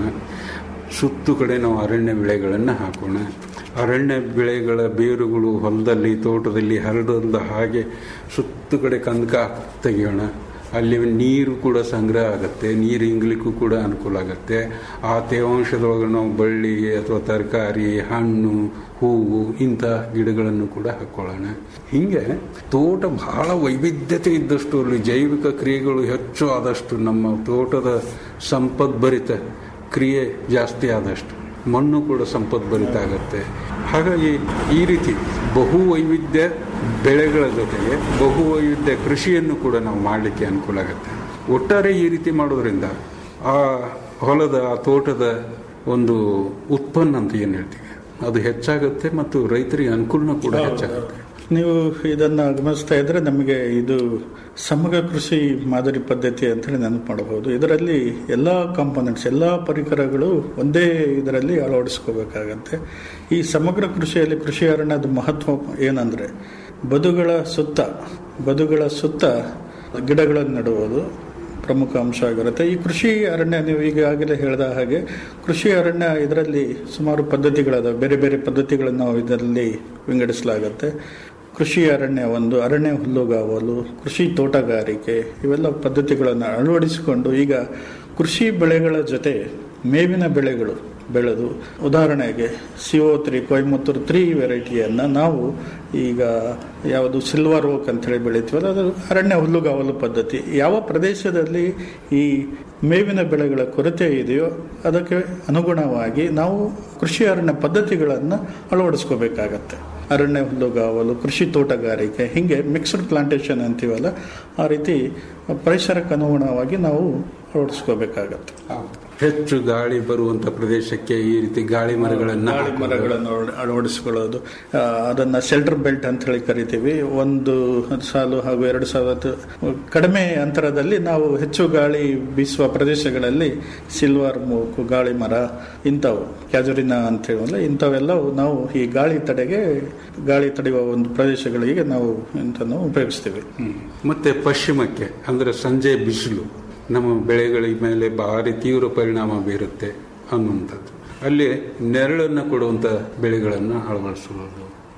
O: ಸುತ್ತು ಕಡೆ ನಾವು ಅರಣ್ಯ ಬೆಳೆಗಳನ್ನು ಹಾಕೋಣ ಅರಣ್ಯ ಬೆಳೆಗಳ ಬೇರುಗಳು ಹೊಲದಲ್ಲಿ ತೋಟದಲ್ಲಿ ಹರಡದ ಹಾಗೆ ಸುತ್ತು ಕಡೆ ಕಂದಕ ತೆಗೆಯೋಣ ಅಲ್ಲಿ ನೀರು ಕೂಡ ಸಂಗ್ರಹ ಆಗುತ್ತೆ ನೀರು ಇಂಗ್ಲಿಕ್ಕೂ ಕೂಡ ಅನುಕೂಲ ಆಗುತ್ತೆ ಆ ತೇವಾಂಶದೊಳಗೆ ನಾವು ಬಳ್ಳಿ ಅಥವಾ ತರಕಾರಿ ಹಣ್ಣು ಹೂವು ಇಂಥ ಗಿಡಗಳನ್ನು ಕೂಡ ಹಾಕ್ಕೊಳ್ಳೋಣ ಹೀಗೆ ತೋಟ ಬಹಳ ವೈವಿಧ್ಯತೆ ಇದ್ದಷ್ಟು ಅಲ್ಲಿ ಜೈವಿಕ ಕ್ರಿಯೆಗಳು ಹೆಚ್ಚು ಆದಷ್ಟು ನಮ್ಮ ತೋಟದ ಸಂಪದ್ಭರಿತ ಕ್ರಿಯೆ ಜಾಸ್ತಿ ಆದಷ್ಟು ಮಣ್ಣು ಕೂಡ ಸಂಪದ್ಭರಿತ ಆಗುತ್ತೆ ಹಾಗಾಗಿ ಈ ರೀತಿ ಬಹು ವೈವಿಧ್ಯ ಬೆಳೆಗಳ ಜೊತೆಗೆ ಬಹು ವೈವಿಧ್ಯ ಕೃಷಿಯನ್ನು ಕೂಡ ನಾವು ಮಾಡಲಿಕ್ಕೆ ಅನುಕೂಲ ಆಗುತ್ತೆ ಒಟ್ಟಾರೆ ಈ ರೀತಿ ಮಾಡೋದ್ರಿಂದ ಆ ಹೊಲದ ಆ ತೋಟದ ಒಂದು ಉತ್ಪನ್ನ ಅಂತ ಏನು ಹೇಳ್ತೀವಿ ಅದು ಹೆಚ್ಚಾಗುತ್ತೆ ಮತ್ತು ರೈತರಿಗೆ ಅನುಕೂಲನೂ ಕೂಡ ಹೆಚ್ಚಾಗುತ್ತೆ
P: ನೀವು ಇದನ್ನ ಗಮನಿಸ್ತಾ ಇದ್ರೆ ನಮಗೆ ಇದು ಸಮಗ್ರ ಕೃಷಿ ಮಾದರಿ ಪದ್ಧತಿ ಅಂತೇಳಿ ನೆನಪು ಮಾಡಬಹುದು ಇದರಲ್ಲಿ ಎಲ್ಲ ಕಾಂಪೋನೆಂಟ್ಸ್ ಎಲ್ಲ ಪರಿಕರಗಳು ಒಂದೇ ಇದರಲ್ಲಿ ಅಳವಡಿಸ್ಕೋಬೇಕಾಗತ್ತೆ ಈ ಸಮಗ್ರ ಕೃಷಿಯಲ್ಲಿ ಕೃಷಿ ಅರಣ್ಯದ ಮಹತ್ವ ಏನಂದ್ರೆ ಬದುಗಳ ಸುತ್ತ ಬದುಗಳ ಸುತ್ತ ಗಿಡಗಳನ್ನು ನೆಡುವುದು ಪ್ರಮುಖ ಅಂಶ ಆಗಿರುತ್ತೆ ಈ ಕೃಷಿ ಅರಣ್ಯ ನೀವು ಈಗಾಗಲೇ ಹೇಳಿದ ಹಾಗೆ ಕೃಷಿ ಅರಣ್ಯ ಇದರಲ್ಲಿ ಸುಮಾರು ಪದ್ಧತಿಗಳದಾವೆ ಬೇರೆ ಬೇರೆ ಪದ್ಧತಿಗಳನ್ನು ನಾವು ಇದರಲ್ಲಿ ವಿಂಗಡಿಸಲಾಗುತ್ತೆ ಕೃಷಿ ಅರಣ್ಯ ಒಂದು ಅರಣ್ಯ ಹುಲ್ಲುಗಾವಲು ಕೃಷಿ ತೋಟಗಾರಿಕೆ ಇವೆಲ್ಲ ಪದ್ಧತಿಗಳನ್ನು ಅಳವಡಿಸಿಕೊಂಡು ಈಗ ಕೃಷಿ ಬೆಳೆಗಳ ಜೊತೆ ಮೇವಿನ ಬೆಳೆಗಳು ಬೆಳೆದು ಉದಾಹರಣೆಗೆ ಸಿಒ ತ್ರೀ ಕೊಯಮತ್ತೂರು ತ್ರೀ ವೆರೈಟಿಯನ್ನು ನಾವು ಈಗ ಯಾವುದು ಸಿಲ್ವರ್ ಓಕ್ ಅಂತೇಳಿ ಬೆಳಿತೀವಲ್ಲ ಅದು ಅರಣ್ಯ ಹುಲ್ಲುಗಾವಲು ಪದ್ಧತಿ ಯಾವ ಪ್ರದೇಶದಲ್ಲಿ ಈ ಮೇವಿನ ಬೆಳೆಗಳ ಕೊರತೆ ಇದೆಯೋ ಅದಕ್ಕೆ ಅನುಗುಣವಾಗಿ ನಾವು ಕೃಷಿ ಅರಣ್ಯ ಪದ್ಧತಿಗಳನ್ನು ಅಳವಡಿಸ್ಕೋಬೇಕಾಗತ್ತೆ ಅರಣ್ಯ ಹುಲ್ಲುಗಾವಲು ಕೃಷಿ ತೋಟಗಾರಿಕೆ ಹೀಗೆ ಮಿಕ್ಸ್ಡ್ ಪ್ಲಾಂಟೇಶನ್ ಅಂತೀವಲ್ಲ ಆ ರೀತಿ ಪರಿಸರಕ್ಕೆ ಅನುಗುಣವಾಗಿ ನಾವು ಅಳವಡಿಸ್ಕೋಬೇಕಾಗತ್ತೆ
O: ಹೆಚ್ಚು ಗಾಳಿ ಬರುವಂತ ಪ್ರದೇಶಕ್ಕೆ ಈ ರೀತಿ ಗಾಳಿ ಮರಗಳನ್ನು
P: ಗಾಳಿ ಮರಗಳನ್ನು ಅಳ- ಅಳವಡಿಸಿಕೊಳ್ಳೋದು ಆ, ಅದನ್ನ ಶೆಲ್ಟರ್ ಬೆಲ್ಟ್ ಅಂತ ಹೇಳಿ ಕರಿತೀವಿ ಒಂದು ಸಾಲು ಹಾಗೂ ಎರಡು ಸಾಲು ಕಡಿಮೆ ಅಂತರದಲ್ಲಿ ನಾವು ಹೆಚ್ಚು ಗಾಳಿ ಬೀಸುವ ಪ್ರದೇಶಗಳಲ್ಲಿ ಸಿಲ್ವರ್ ಮೂಕು ಗಾಳಿ ಮರ ಇಂಥವು ಕ್ಯಾಜುರಿನ ಅಂತ ಹೇಳಲ್ಲ ಇಂಥವೆಲ್ಲವು ನಾವು ಈ ಗಾಳಿ ತಡೆಗೆ ಗಾಳಿ ತಡೆಯುವ ಒಂದು ಪ್ರದೇಶಗಳಿಗೆ ನಾವು ಇಂಥನ್ನು ಉಪಯೋಗಿಸ್ತೀವಿ
O: ಮತ್ತೆ ಪಶ್ಚಿಮಕ್ಕೆ ಅಂದ್ರೆ ಸಂಜೆ ಬಿಸಿಲು ನಮ್ಮ ಬೆಳೆಗಳ ಮೇಲೆ ಭಾರಿ ತೀವ್ರ ಪರಿಣಾಮ ಬೀರುತ್ತೆ ಅನ್ನುವಂಥದ್ದು ಅಲ್ಲಿ ನೆರಳನ್ನು ಕೊಡುವಂಥ ಬೆಳೆಗಳನ್ನು ಅಳವಡಿಸುವುದು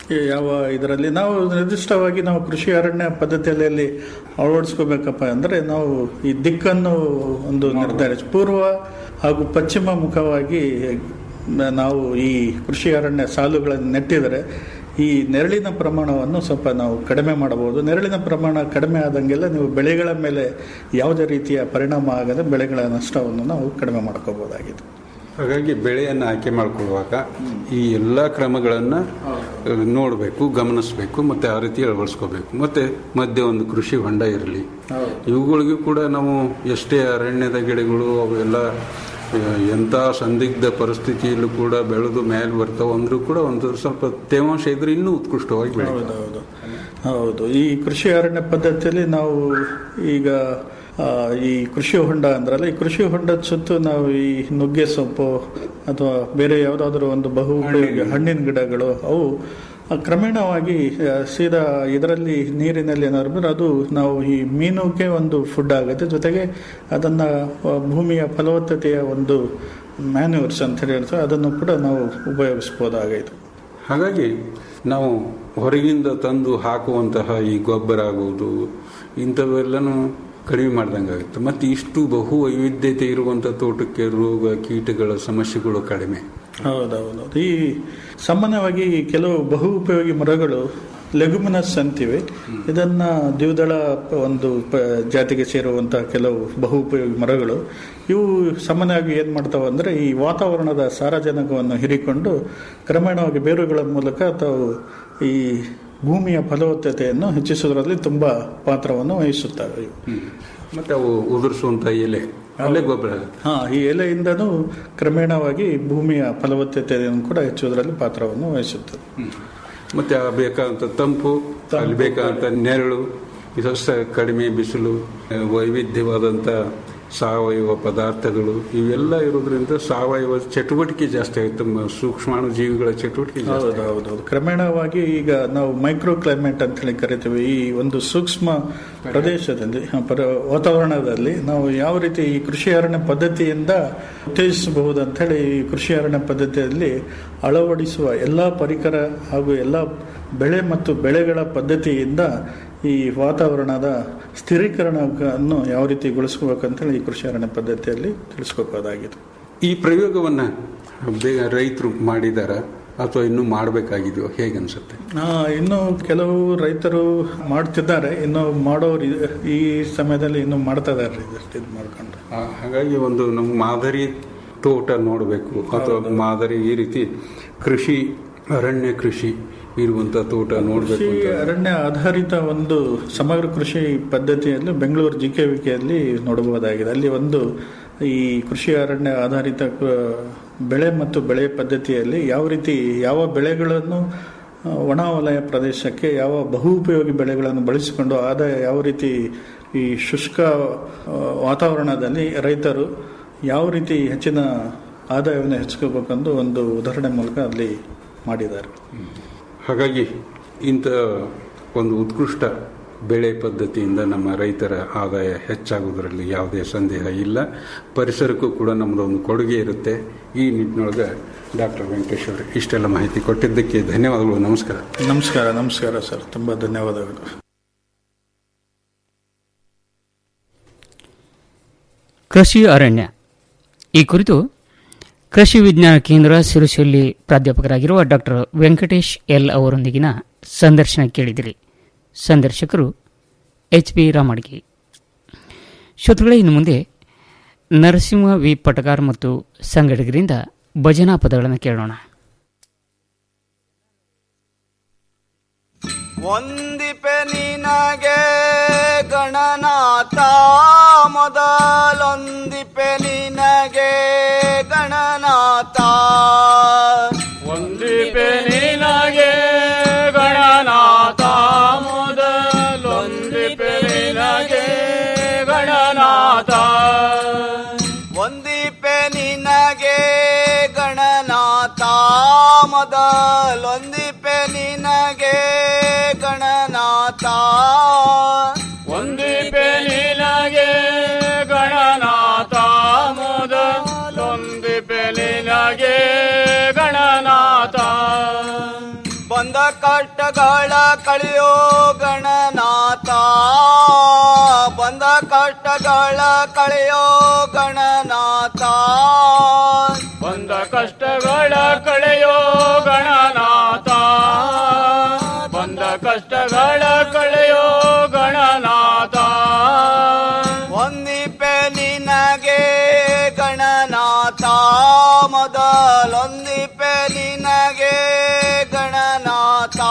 P: ಯಾವ ಇದರಲ್ಲಿ ನಾವು ನಿರ್ದಿಷ್ಟವಾಗಿ ನಾವು ಕೃಷಿ ಅರಣ್ಯ ಪದ್ಧತಿಯಲ್ಲಿ ಅಳವಡಿಸ್ಕೋಬೇಕಪ್ಪ ಅಂದರೆ ನಾವು ಈ ದಿಕ್ಕನ್ನು ಒಂದು ನಿರ್ಧರಿಸಿ ಪೂರ್ವ ಹಾಗೂ ಪಶ್ಚಿಮ ಮುಖವಾಗಿ ನಾವು ಈ ಕೃಷಿ ಅರಣ್ಯ ಸಾಲುಗಳನ್ನು ನೆಟ್ಟಿದರೆ ಈ ನೆರಳಿನ ಪ್ರಮಾಣವನ್ನು ಸ್ವಲ್ಪ ನಾವು ಕಡಿಮೆ ಮಾಡಬಹುದು ನೆರಳಿನ ಪ್ರಮಾಣ ಕಡಿಮೆ ಆದಂಗೆಲ್ಲ ನೀವು ಬೆಳೆಗಳ ಮೇಲೆ ಯಾವುದೇ ರೀತಿಯ ಪರಿಣಾಮ ಆಗದೆ ಬೆಳೆಗಳ ನಷ್ಟವನ್ನು ನಾವು ಕಡಿಮೆ ಮಾಡ್ಕೋಬಹುದಾಗಿದೆ
O: ಹಾಗಾಗಿ ಬೆಳೆಯನ್ನು ಆಯ್ಕೆ ಮಾಡಿಕೊಳ್ಳುವಾಗ ಈ ಎಲ್ಲ ಕ್ರಮಗಳನ್ನು ನೋಡಬೇಕು ಗಮನಿಸಬೇಕು ಮತ್ತು ಆ ರೀತಿ ಅಳವಡಿಸ್ಕೋಬೇಕು ಮತ್ತು ಮಧ್ಯೆ ಒಂದು ಕೃಷಿ ಹೊಂಡ ಇರಲಿ ಇವುಗಳಿಗೂ ಕೂಡ ನಾವು ಎಷ್ಟೇ ಅರಣ್ಯದ ಗಿಡಗಳು ಅವೆಲ್ಲ ಆ, ಎಂಥ ಸಂದಿಗ್ಧ ಪರಿಸ್ಥಿತಿಯಲ್ಲೂ ಕೂಡ ಬೆಳೆದು ಮೇಲೆ ಬರ್ತಾವೆ ಅಂದರೂ ಕೂಡ ಒಂದು ಸ್ವಲ್ಪ ತೇವಾಂಶ ಇದ್ರೆ ಇನ್ನೂ ಉತ್ಕೃಷ್ಟವಾಗಿ ಬೆಳೆಯುತ್ತೆ
P: ಹೌದು ಹೌದು ಈ ಕೃಷಿ ಅರಣ್ಯ ಪದ್ಧತಿಯಲ್ಲಿ ನಾವು ಈಗ ಆ, ಈ ಕೃಷಿ ಹೊಂಡ ಅಂದ್ರಲ್ಲ ಈ ಕೃಷಿ ಹೊಂಡದ ಸುತ್ತು ನಾವು ಈ ನುಗ್ಗೆ ಸೊಪ್ಪು ಅಥವಾ ಬೇರೆ ಯಾವುದಾದ್ರೂ ಒಂದು ಬಹು ಉಪಯೋಗಿ ಹಣ್ಣಿನ ಗಿಡಗಳು ಅವು ಆ, ಕ್ರಮೇಣವಾಗಿ ಆ, ಸೀದಾ ಇದರಲ್ಲಿ ನೀರಿನಲ್ಲಿ ಏನಾದ್ರು ಬಂದ್ರೆ ಅದು ನಾವು ಈ ಮೀನುಗೆ ಒಂದು ಫುಡ್ ಆಗುತ್ತೆ ಜೊತೆಗೆ ಅದನ್ನ ಆ, ಭೂಮಿಯ ಫಲವತ್ತತೆಯ ಒಂದು ಮ್ಯಾನ್ಯೂರ್ಸ್ ಅಂತ ಹೇಳಿ ಹೇಳ್ತಾರೆ ಅದನ್ನು ಕೂಡ ನಾವು ಉಪಯೋಗಿಸ್ಬೋದಾಗೈತೆ
O: ಹಾಗಾಗಿ ನಾವು ಹೊರಗಿಂದ ತಂದು ಹಾಕುವಂತಹ ಈ ಗೊಬ್ಬರ ಆಗುವುದು ಇಂಥವೆಲ್ಲನೂ ಕಡಿಮೆ ಮಾಡ್ದಂಗೆ ಆಗುತ್ತೆ ಮತ್ತು ಇಷ್ಟು ಬಹು ವೈವಿಧ್ಯತೆ ಇರುವಂಥ ತೋಟಕ್ಕೆ ರೋಗ ಕೀಟಗಳ ಸಮಸ್ಯೆಗಳು ಕಡಿಮೆ
P: ಹೌದೌದು ಈ ಸಾಮಾನ್ಯವಾಗಿ ಈ ಕೆಲವು ಬಹು ಉಪಯೋಗಿ ಮರಗಳು ಲೆಗುಮಿನಸ್ ಅಂತಿವೆ ಇದನ್ನ ದ್ವಿದಳ ಒಂದು ಪ- ಜಾತಿಗೆ ಸೇರುವಂತಹ ಕೆಲವು ಬಹು ಉಪಯೋಗಿ ಮರಗಳು ಇವು ಸಾಮಾನ್ಯವಾಗಿ ಏನ್ ಮಾಡ್ತಾವೆ ಅಂದ್ರೆ ಈ ವಾತಾವರಣದ ಸಾರಜನಕವನ್ನು ಹೀರಿಕೊಂಡು ಕ್ರಮೇಣವಾಗಿ ಬೇರುಗಳ ಮೂಲಕ ತಾವು ಈ ಭೂಮಿಯ ಫಲವತ್ತತೆಯನ್ನು ಹೆಚ್ಚಿಸುವುದರಲ್ಲಿ ತುಂಬಾ ಪಾತ್ರವನ್ನು ವಹಿಸುತ್ತವೆ ಇವು.
O: ಮತ್ತು ಅವು ಉದುರಿಸುವಂಥ ಎಲೆ ಅಲ್ಲೇ ಗೊಬ್ಬರ
P: ಹಾ ಈ ಎಲೆಯಿಂದನೂ ಕ್ರಮೇಣವಾಗಿ ಭೂಮಿಯ ಫಲವತ್ತತೆಯನ್ನು ಕೂಡ ಹೆಚ್ಚುವುದರಲ್ಲಿ ಪಾತ್ರವನ್ನು ವಹಿಸುತ್ತದೆ
O: ಮತ್ತೆ ಆ ಬೇಕಾದಂಥ ತಂಪು ಅಲ್ಲಿ ಬೇಕಾದಂಥ ನೆರಳು ಇದು ಸ- ಕಡಿಮೆ ಬಿಸಿಲು ಆ, ವೈವಿಧ್ಯವಾದಂಥ ಸಾವಯವ ಪದಾರ್ಥಗಳು ಇವೆಲ್ಲ ಇರೋದ್ರಿಂದ ಸಾವಯವ ಚಟುವಟಿಕೆ ಜಾಸ್ತಿ ಆಗುತ್ತೆ ಮ- ಸೂಕ್ಷ್ಮಾಣು ಜೀವಿಗಳ ಚಟುವಟಿಕೆ ಜಾಸ್ತಿ
P: ಹೌದು ಹೌದು ಹೌದು ಕ್ರಮೇಣವಾಗಿ ಈಗ ನಾವು ಮೈಕ್ರೋ ಕ್ಲೈಮೇಟ್ ಅಂತ ಹೇಳಿ ಕರಿತೀವಿ ಈ ಒಂದು ಸೂಕ್ಷ್ಮ ಪ್ರದೇಶದಲ್ಲಿ ಹ, ಪರ ವಾತಾವರಣದಲ್ಲಿ ನಾವು ಯಾವ ರೀತಿ ಈ ಕೃಷಿ ಅರಣ್ಯ ಪದ್ಧತಿಯಿಂದ ಉತ್ತೇಜಿಸಬಹುದು ಅಂತ ಹೇಳಿ ಈ ಕೃಷಿ ಅರಣ್ಯ ಪದ್ಧತಿಯಲ್ಲಿ ಅಳವಡಿಸುವ ಎಲ್ಲ ಪರಿಕರ ಹಾಗೂ ಎಲ್ಲ ಬೆಳೆ ಮತ್ತು ಬೆಳೆಗಳ ಪದ್ಧತಿಯಿಂದ ಈ ವಾತಾವರಣದ ಸ್ಥಿರೀಕರಣವನ್ನು ಯಾವ ರೀತಿ ಗೊಳಿಸ್ಕೋಬೇಕಂತೇಳಿ ಈ ಕೃಷಿ ಅರಣ್ಯ ಪದ್ಧತಿಯಲ್ಲಿ ತಿಳಿಸ್ಕೋಬೋದಾಗಿದೆ
O: ಈ ಪ್ರಯೋಗವನ್ನ ಬೇಗ ರೈತರು ಮಾಡಿದಾರ ಅಥವಾ ಇನ್ನೂ ಮಾಡಬೇಕಾಗಿದೆಯೋ ಹೇಗನ್ಸುತ್ತೆ
P: ಆ, ಇನ್ನು ಕೆಲವು ರೈತರು ಮಾಡ್ತಿದ್ದಾರೆ ಇನ್ನು ಮಾಡೋರು ಇ- ಈ ಸಮಯದಲ್ಲಿ ಇನ್ನು ಮಾಡ್ತಾ ಇದ್ದಾರೆ ಇದಷ್ಟು ಇದು ಮಾಡ್ಕೊಂಡು
O: ಆ, ಹಾಗಾಗಿ ಒಂದು ನಮ್ಮ ಮಾದರಿ ತೋಟ ನೋಡಬೇಕು ಅಥವಾ ಮಾದರಿ ಈ ರೀತಿ ಕೃಷಿ ಅರಣ್ಯ ಕೃಷಿ ಇರುವಂತ ತೋಟ ನೋಡಬೇಕು
P: ಕೃಷಿ
O: ಅಂತ
P: ಅರಣ್ಯ ಆಧಾರಿತ ಒಂದು ಸಮಗ್ರ ಕೃಷಿ ಪದ್ಧತಿಯಲ್ಲಿ ಬೆಂಗಳೂರು ಜಿ ಕೆ ವಿಕೆಯಲ್ಲಿ ನೋಡಬಹುದಾಗಿದೆ ಅಲ್ಲಿ ಒಂದು ಈ ಕೃಷಿ ಅರಣ್ಯ ಆಧಾರಿತ ಕ- ಬೆಳೆ ಮತ್ತು ಬೆಳೆ ಪದ್ಧತಿಯಲ್ಲಿ ಯಾವ ರೀತಿ ಯಾವ ಬೆಳೆಗಳನ್ನು ಆ, ಒಣ ವಲಯ ಪ್ರದೇಶಕ್ಕೆ ಯಾವ ಬಹು ಉಪಯೋಗಿ ಬೆಳೆಗಳನ್ನು ಬಳಸಿಕೊಂಡು ಆದಾಯ ಯಾವ ರೀತಿ ಈ ಶುಷ್ಕ ಆ, ವಾತಾವರಣದಲ್ಲಿ ರೈತರು ಯಾವ ರೀತಿ ಹೆಚ್ಚಿನ ಆದಾಯವನ್ನು ಹೆಚ್ಚಿಸಬೇಕೆಂದು ಒಂದು ಉದಾಹರಣೆ ಮೂಲಕ ಅಲ್ಲಿ ಮಾಡಿದ್ದಾರೆ
O: ಹಾಗಾಗಿ ಇಂಥ ಒಂದು ಉತ್ಕೃಷ್ಟ ಬೆಳೆ ಪದ್ಧತಿಯಿಂದ ನಮ್ಮ ರೈತರ ಆದಾಯ ಹೆಚ್ಚಾಗುವುದರಲ್ಲಿ ಯಾವುದೇ ಸಂದೇಹ ಇಲ್ಲ ಪರಿಸರಕ್ಕೂ ಕೂಡ ನಮ್ಮದು ಒಂದು ಕೊಡುಗೆ ಇರುತ್ತೆ ಈ ನಿಟ್ಟಿನೊಳಗೆ ಡಾಕ್ಟರ್ ವೆಂಕಟೇಶ್ ಅವರು ಇಷ್ಟೆಲ್ಲ ಮಾಹಿತಿ ಕೊಟ್ಟಿದ್ದಕ್ಕೆ ಧನ್ಯವಾದಗಳು ನಮಸ್ಕಾರ
P: ನಮಸ್ಕಾರ ನಮಸ್ಕಾರ ಸರ್ ತುಂಬ ಧನ್ಯವಾದಗಳು
H: ಕೃಷಿ ಅರಣ್ಯ ಈ ಕುರಿತು ಕೃಷಿ ವಿಜ್ಞಾನ ಕೇಂದ್ರ ಸಿರುಸಲ್ಲಿ ಪ್ರಾಧ್ಯಾಪಕರಾಗಿರುವ ಡಾಕ್ಟರ್ ವೆಂಕಟೇಶ್ ಎಲ್ ಅವರೊಂದಿಗಿನ ಸಂದರ್ಶನ ಕೇಳಿದಿರಿ ಸಂದರ್ಶಕರು ಎಚ್ ಬಿ ರಾಮಡ್ಗಿ ಶ್ರೋತೃಗಳೇ ಇನ್ನು ಮುಂದೆ ನರಸಿಂಹ ವಿ ಪಟಗಾರ್ ಮತ್ತು ಸಂಘಟಕರಿಂದ ಭಜನಾ ಪದಗಳನ್ನು ಕೇಳೋಣ
Q: ಒಂದಿಪೆ ನಿನಗೆ ಗಣನಾಥ ಮೊದಲೊಂದಿಪೆ ನಿನಗೆ ಗಣನಾಥ
R: ಒಂದಿಪೆ ನಿನಗೆ ಗಣನಾಥ ಮೊದಲೊಂದಿಪೆ ನಿನಗೆ ಗಣನಾಥ
Q: ಒಂದಿಪೆ ನಿನಗೆ ಗಣನಾಥ ಮೊದಲೊಂದಿಪೆ ನಿನಗೆ ಗಣನಾಥ
R: ಒಂದಿಪೆ ನಿನಗೆ ಗಣನಾಥ ಮೊದಲೊಂದಿಪೆ ನಿನಗೆ ಗಣನಾಥ
Q: ಬಂದ ಕಟ ಕಷ್ಟಗಳ ಕಳೆಯೋ ಗಣನಾಥ ಬಂದ ಕಷ್ಟಗಳ ಕಳೆಯೋ ಗಣನಾಥ
R: ಬಂದ ಕಷ್ಟಗಳ ಕಳೆಯೋ ಗಣನಾಥ ಬಂದ ಕಷ್ಟಗಳ ಕಳೆಯೋ ಗಣನಾಥ
Q: ಒಂದಿಪೆ ನಿನಗೆ ಗಣನಾಥ ಮೊದಲೊಂದಿಪೆ ನಿನಗೆ ಗಣನಾಥ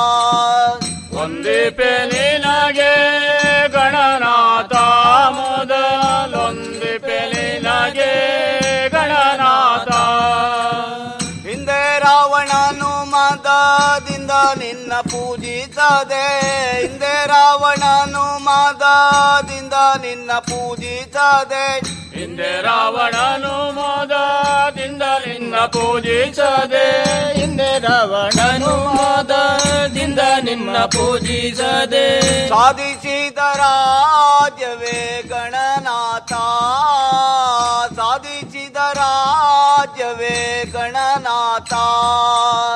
R: ಒಂದಿಪೆ ನಿನಗೆ ಗಣನಾಥ ಮೊದಲೊಂದಿಪೆ ನಿನಗೆ ಗಣನಾಥ
Q: ಹಿಂದೆ ರಾವಣನು ಮದದಿಂದ ನಿನ್ನ ಪೂಜಿಸದೆ ಹಿಂದೆ ರಾವಣನು ಮದದಿಂದ ನಿನ್ನ ಪೂಜಿಸದೆ
R: ಹಿಂದೆ ರಾವಣನು ಮೋದದಿಂದ ನಿನ್ನ ಪೂಜಿಸದೆ ಹಿಂದೆ ರಾವಣನು ಮೋದದಿಂದ ನಿನ್ನ ಪೂಜಿಸದೆ
Q: ಸಾಧಿಸಿದ ರಾಜ್ಯವೇ ಗಣನಾಥ ಸಾಧಿಸಿದ ರಾಜ್ಯವೇ ಗಣನಾಥ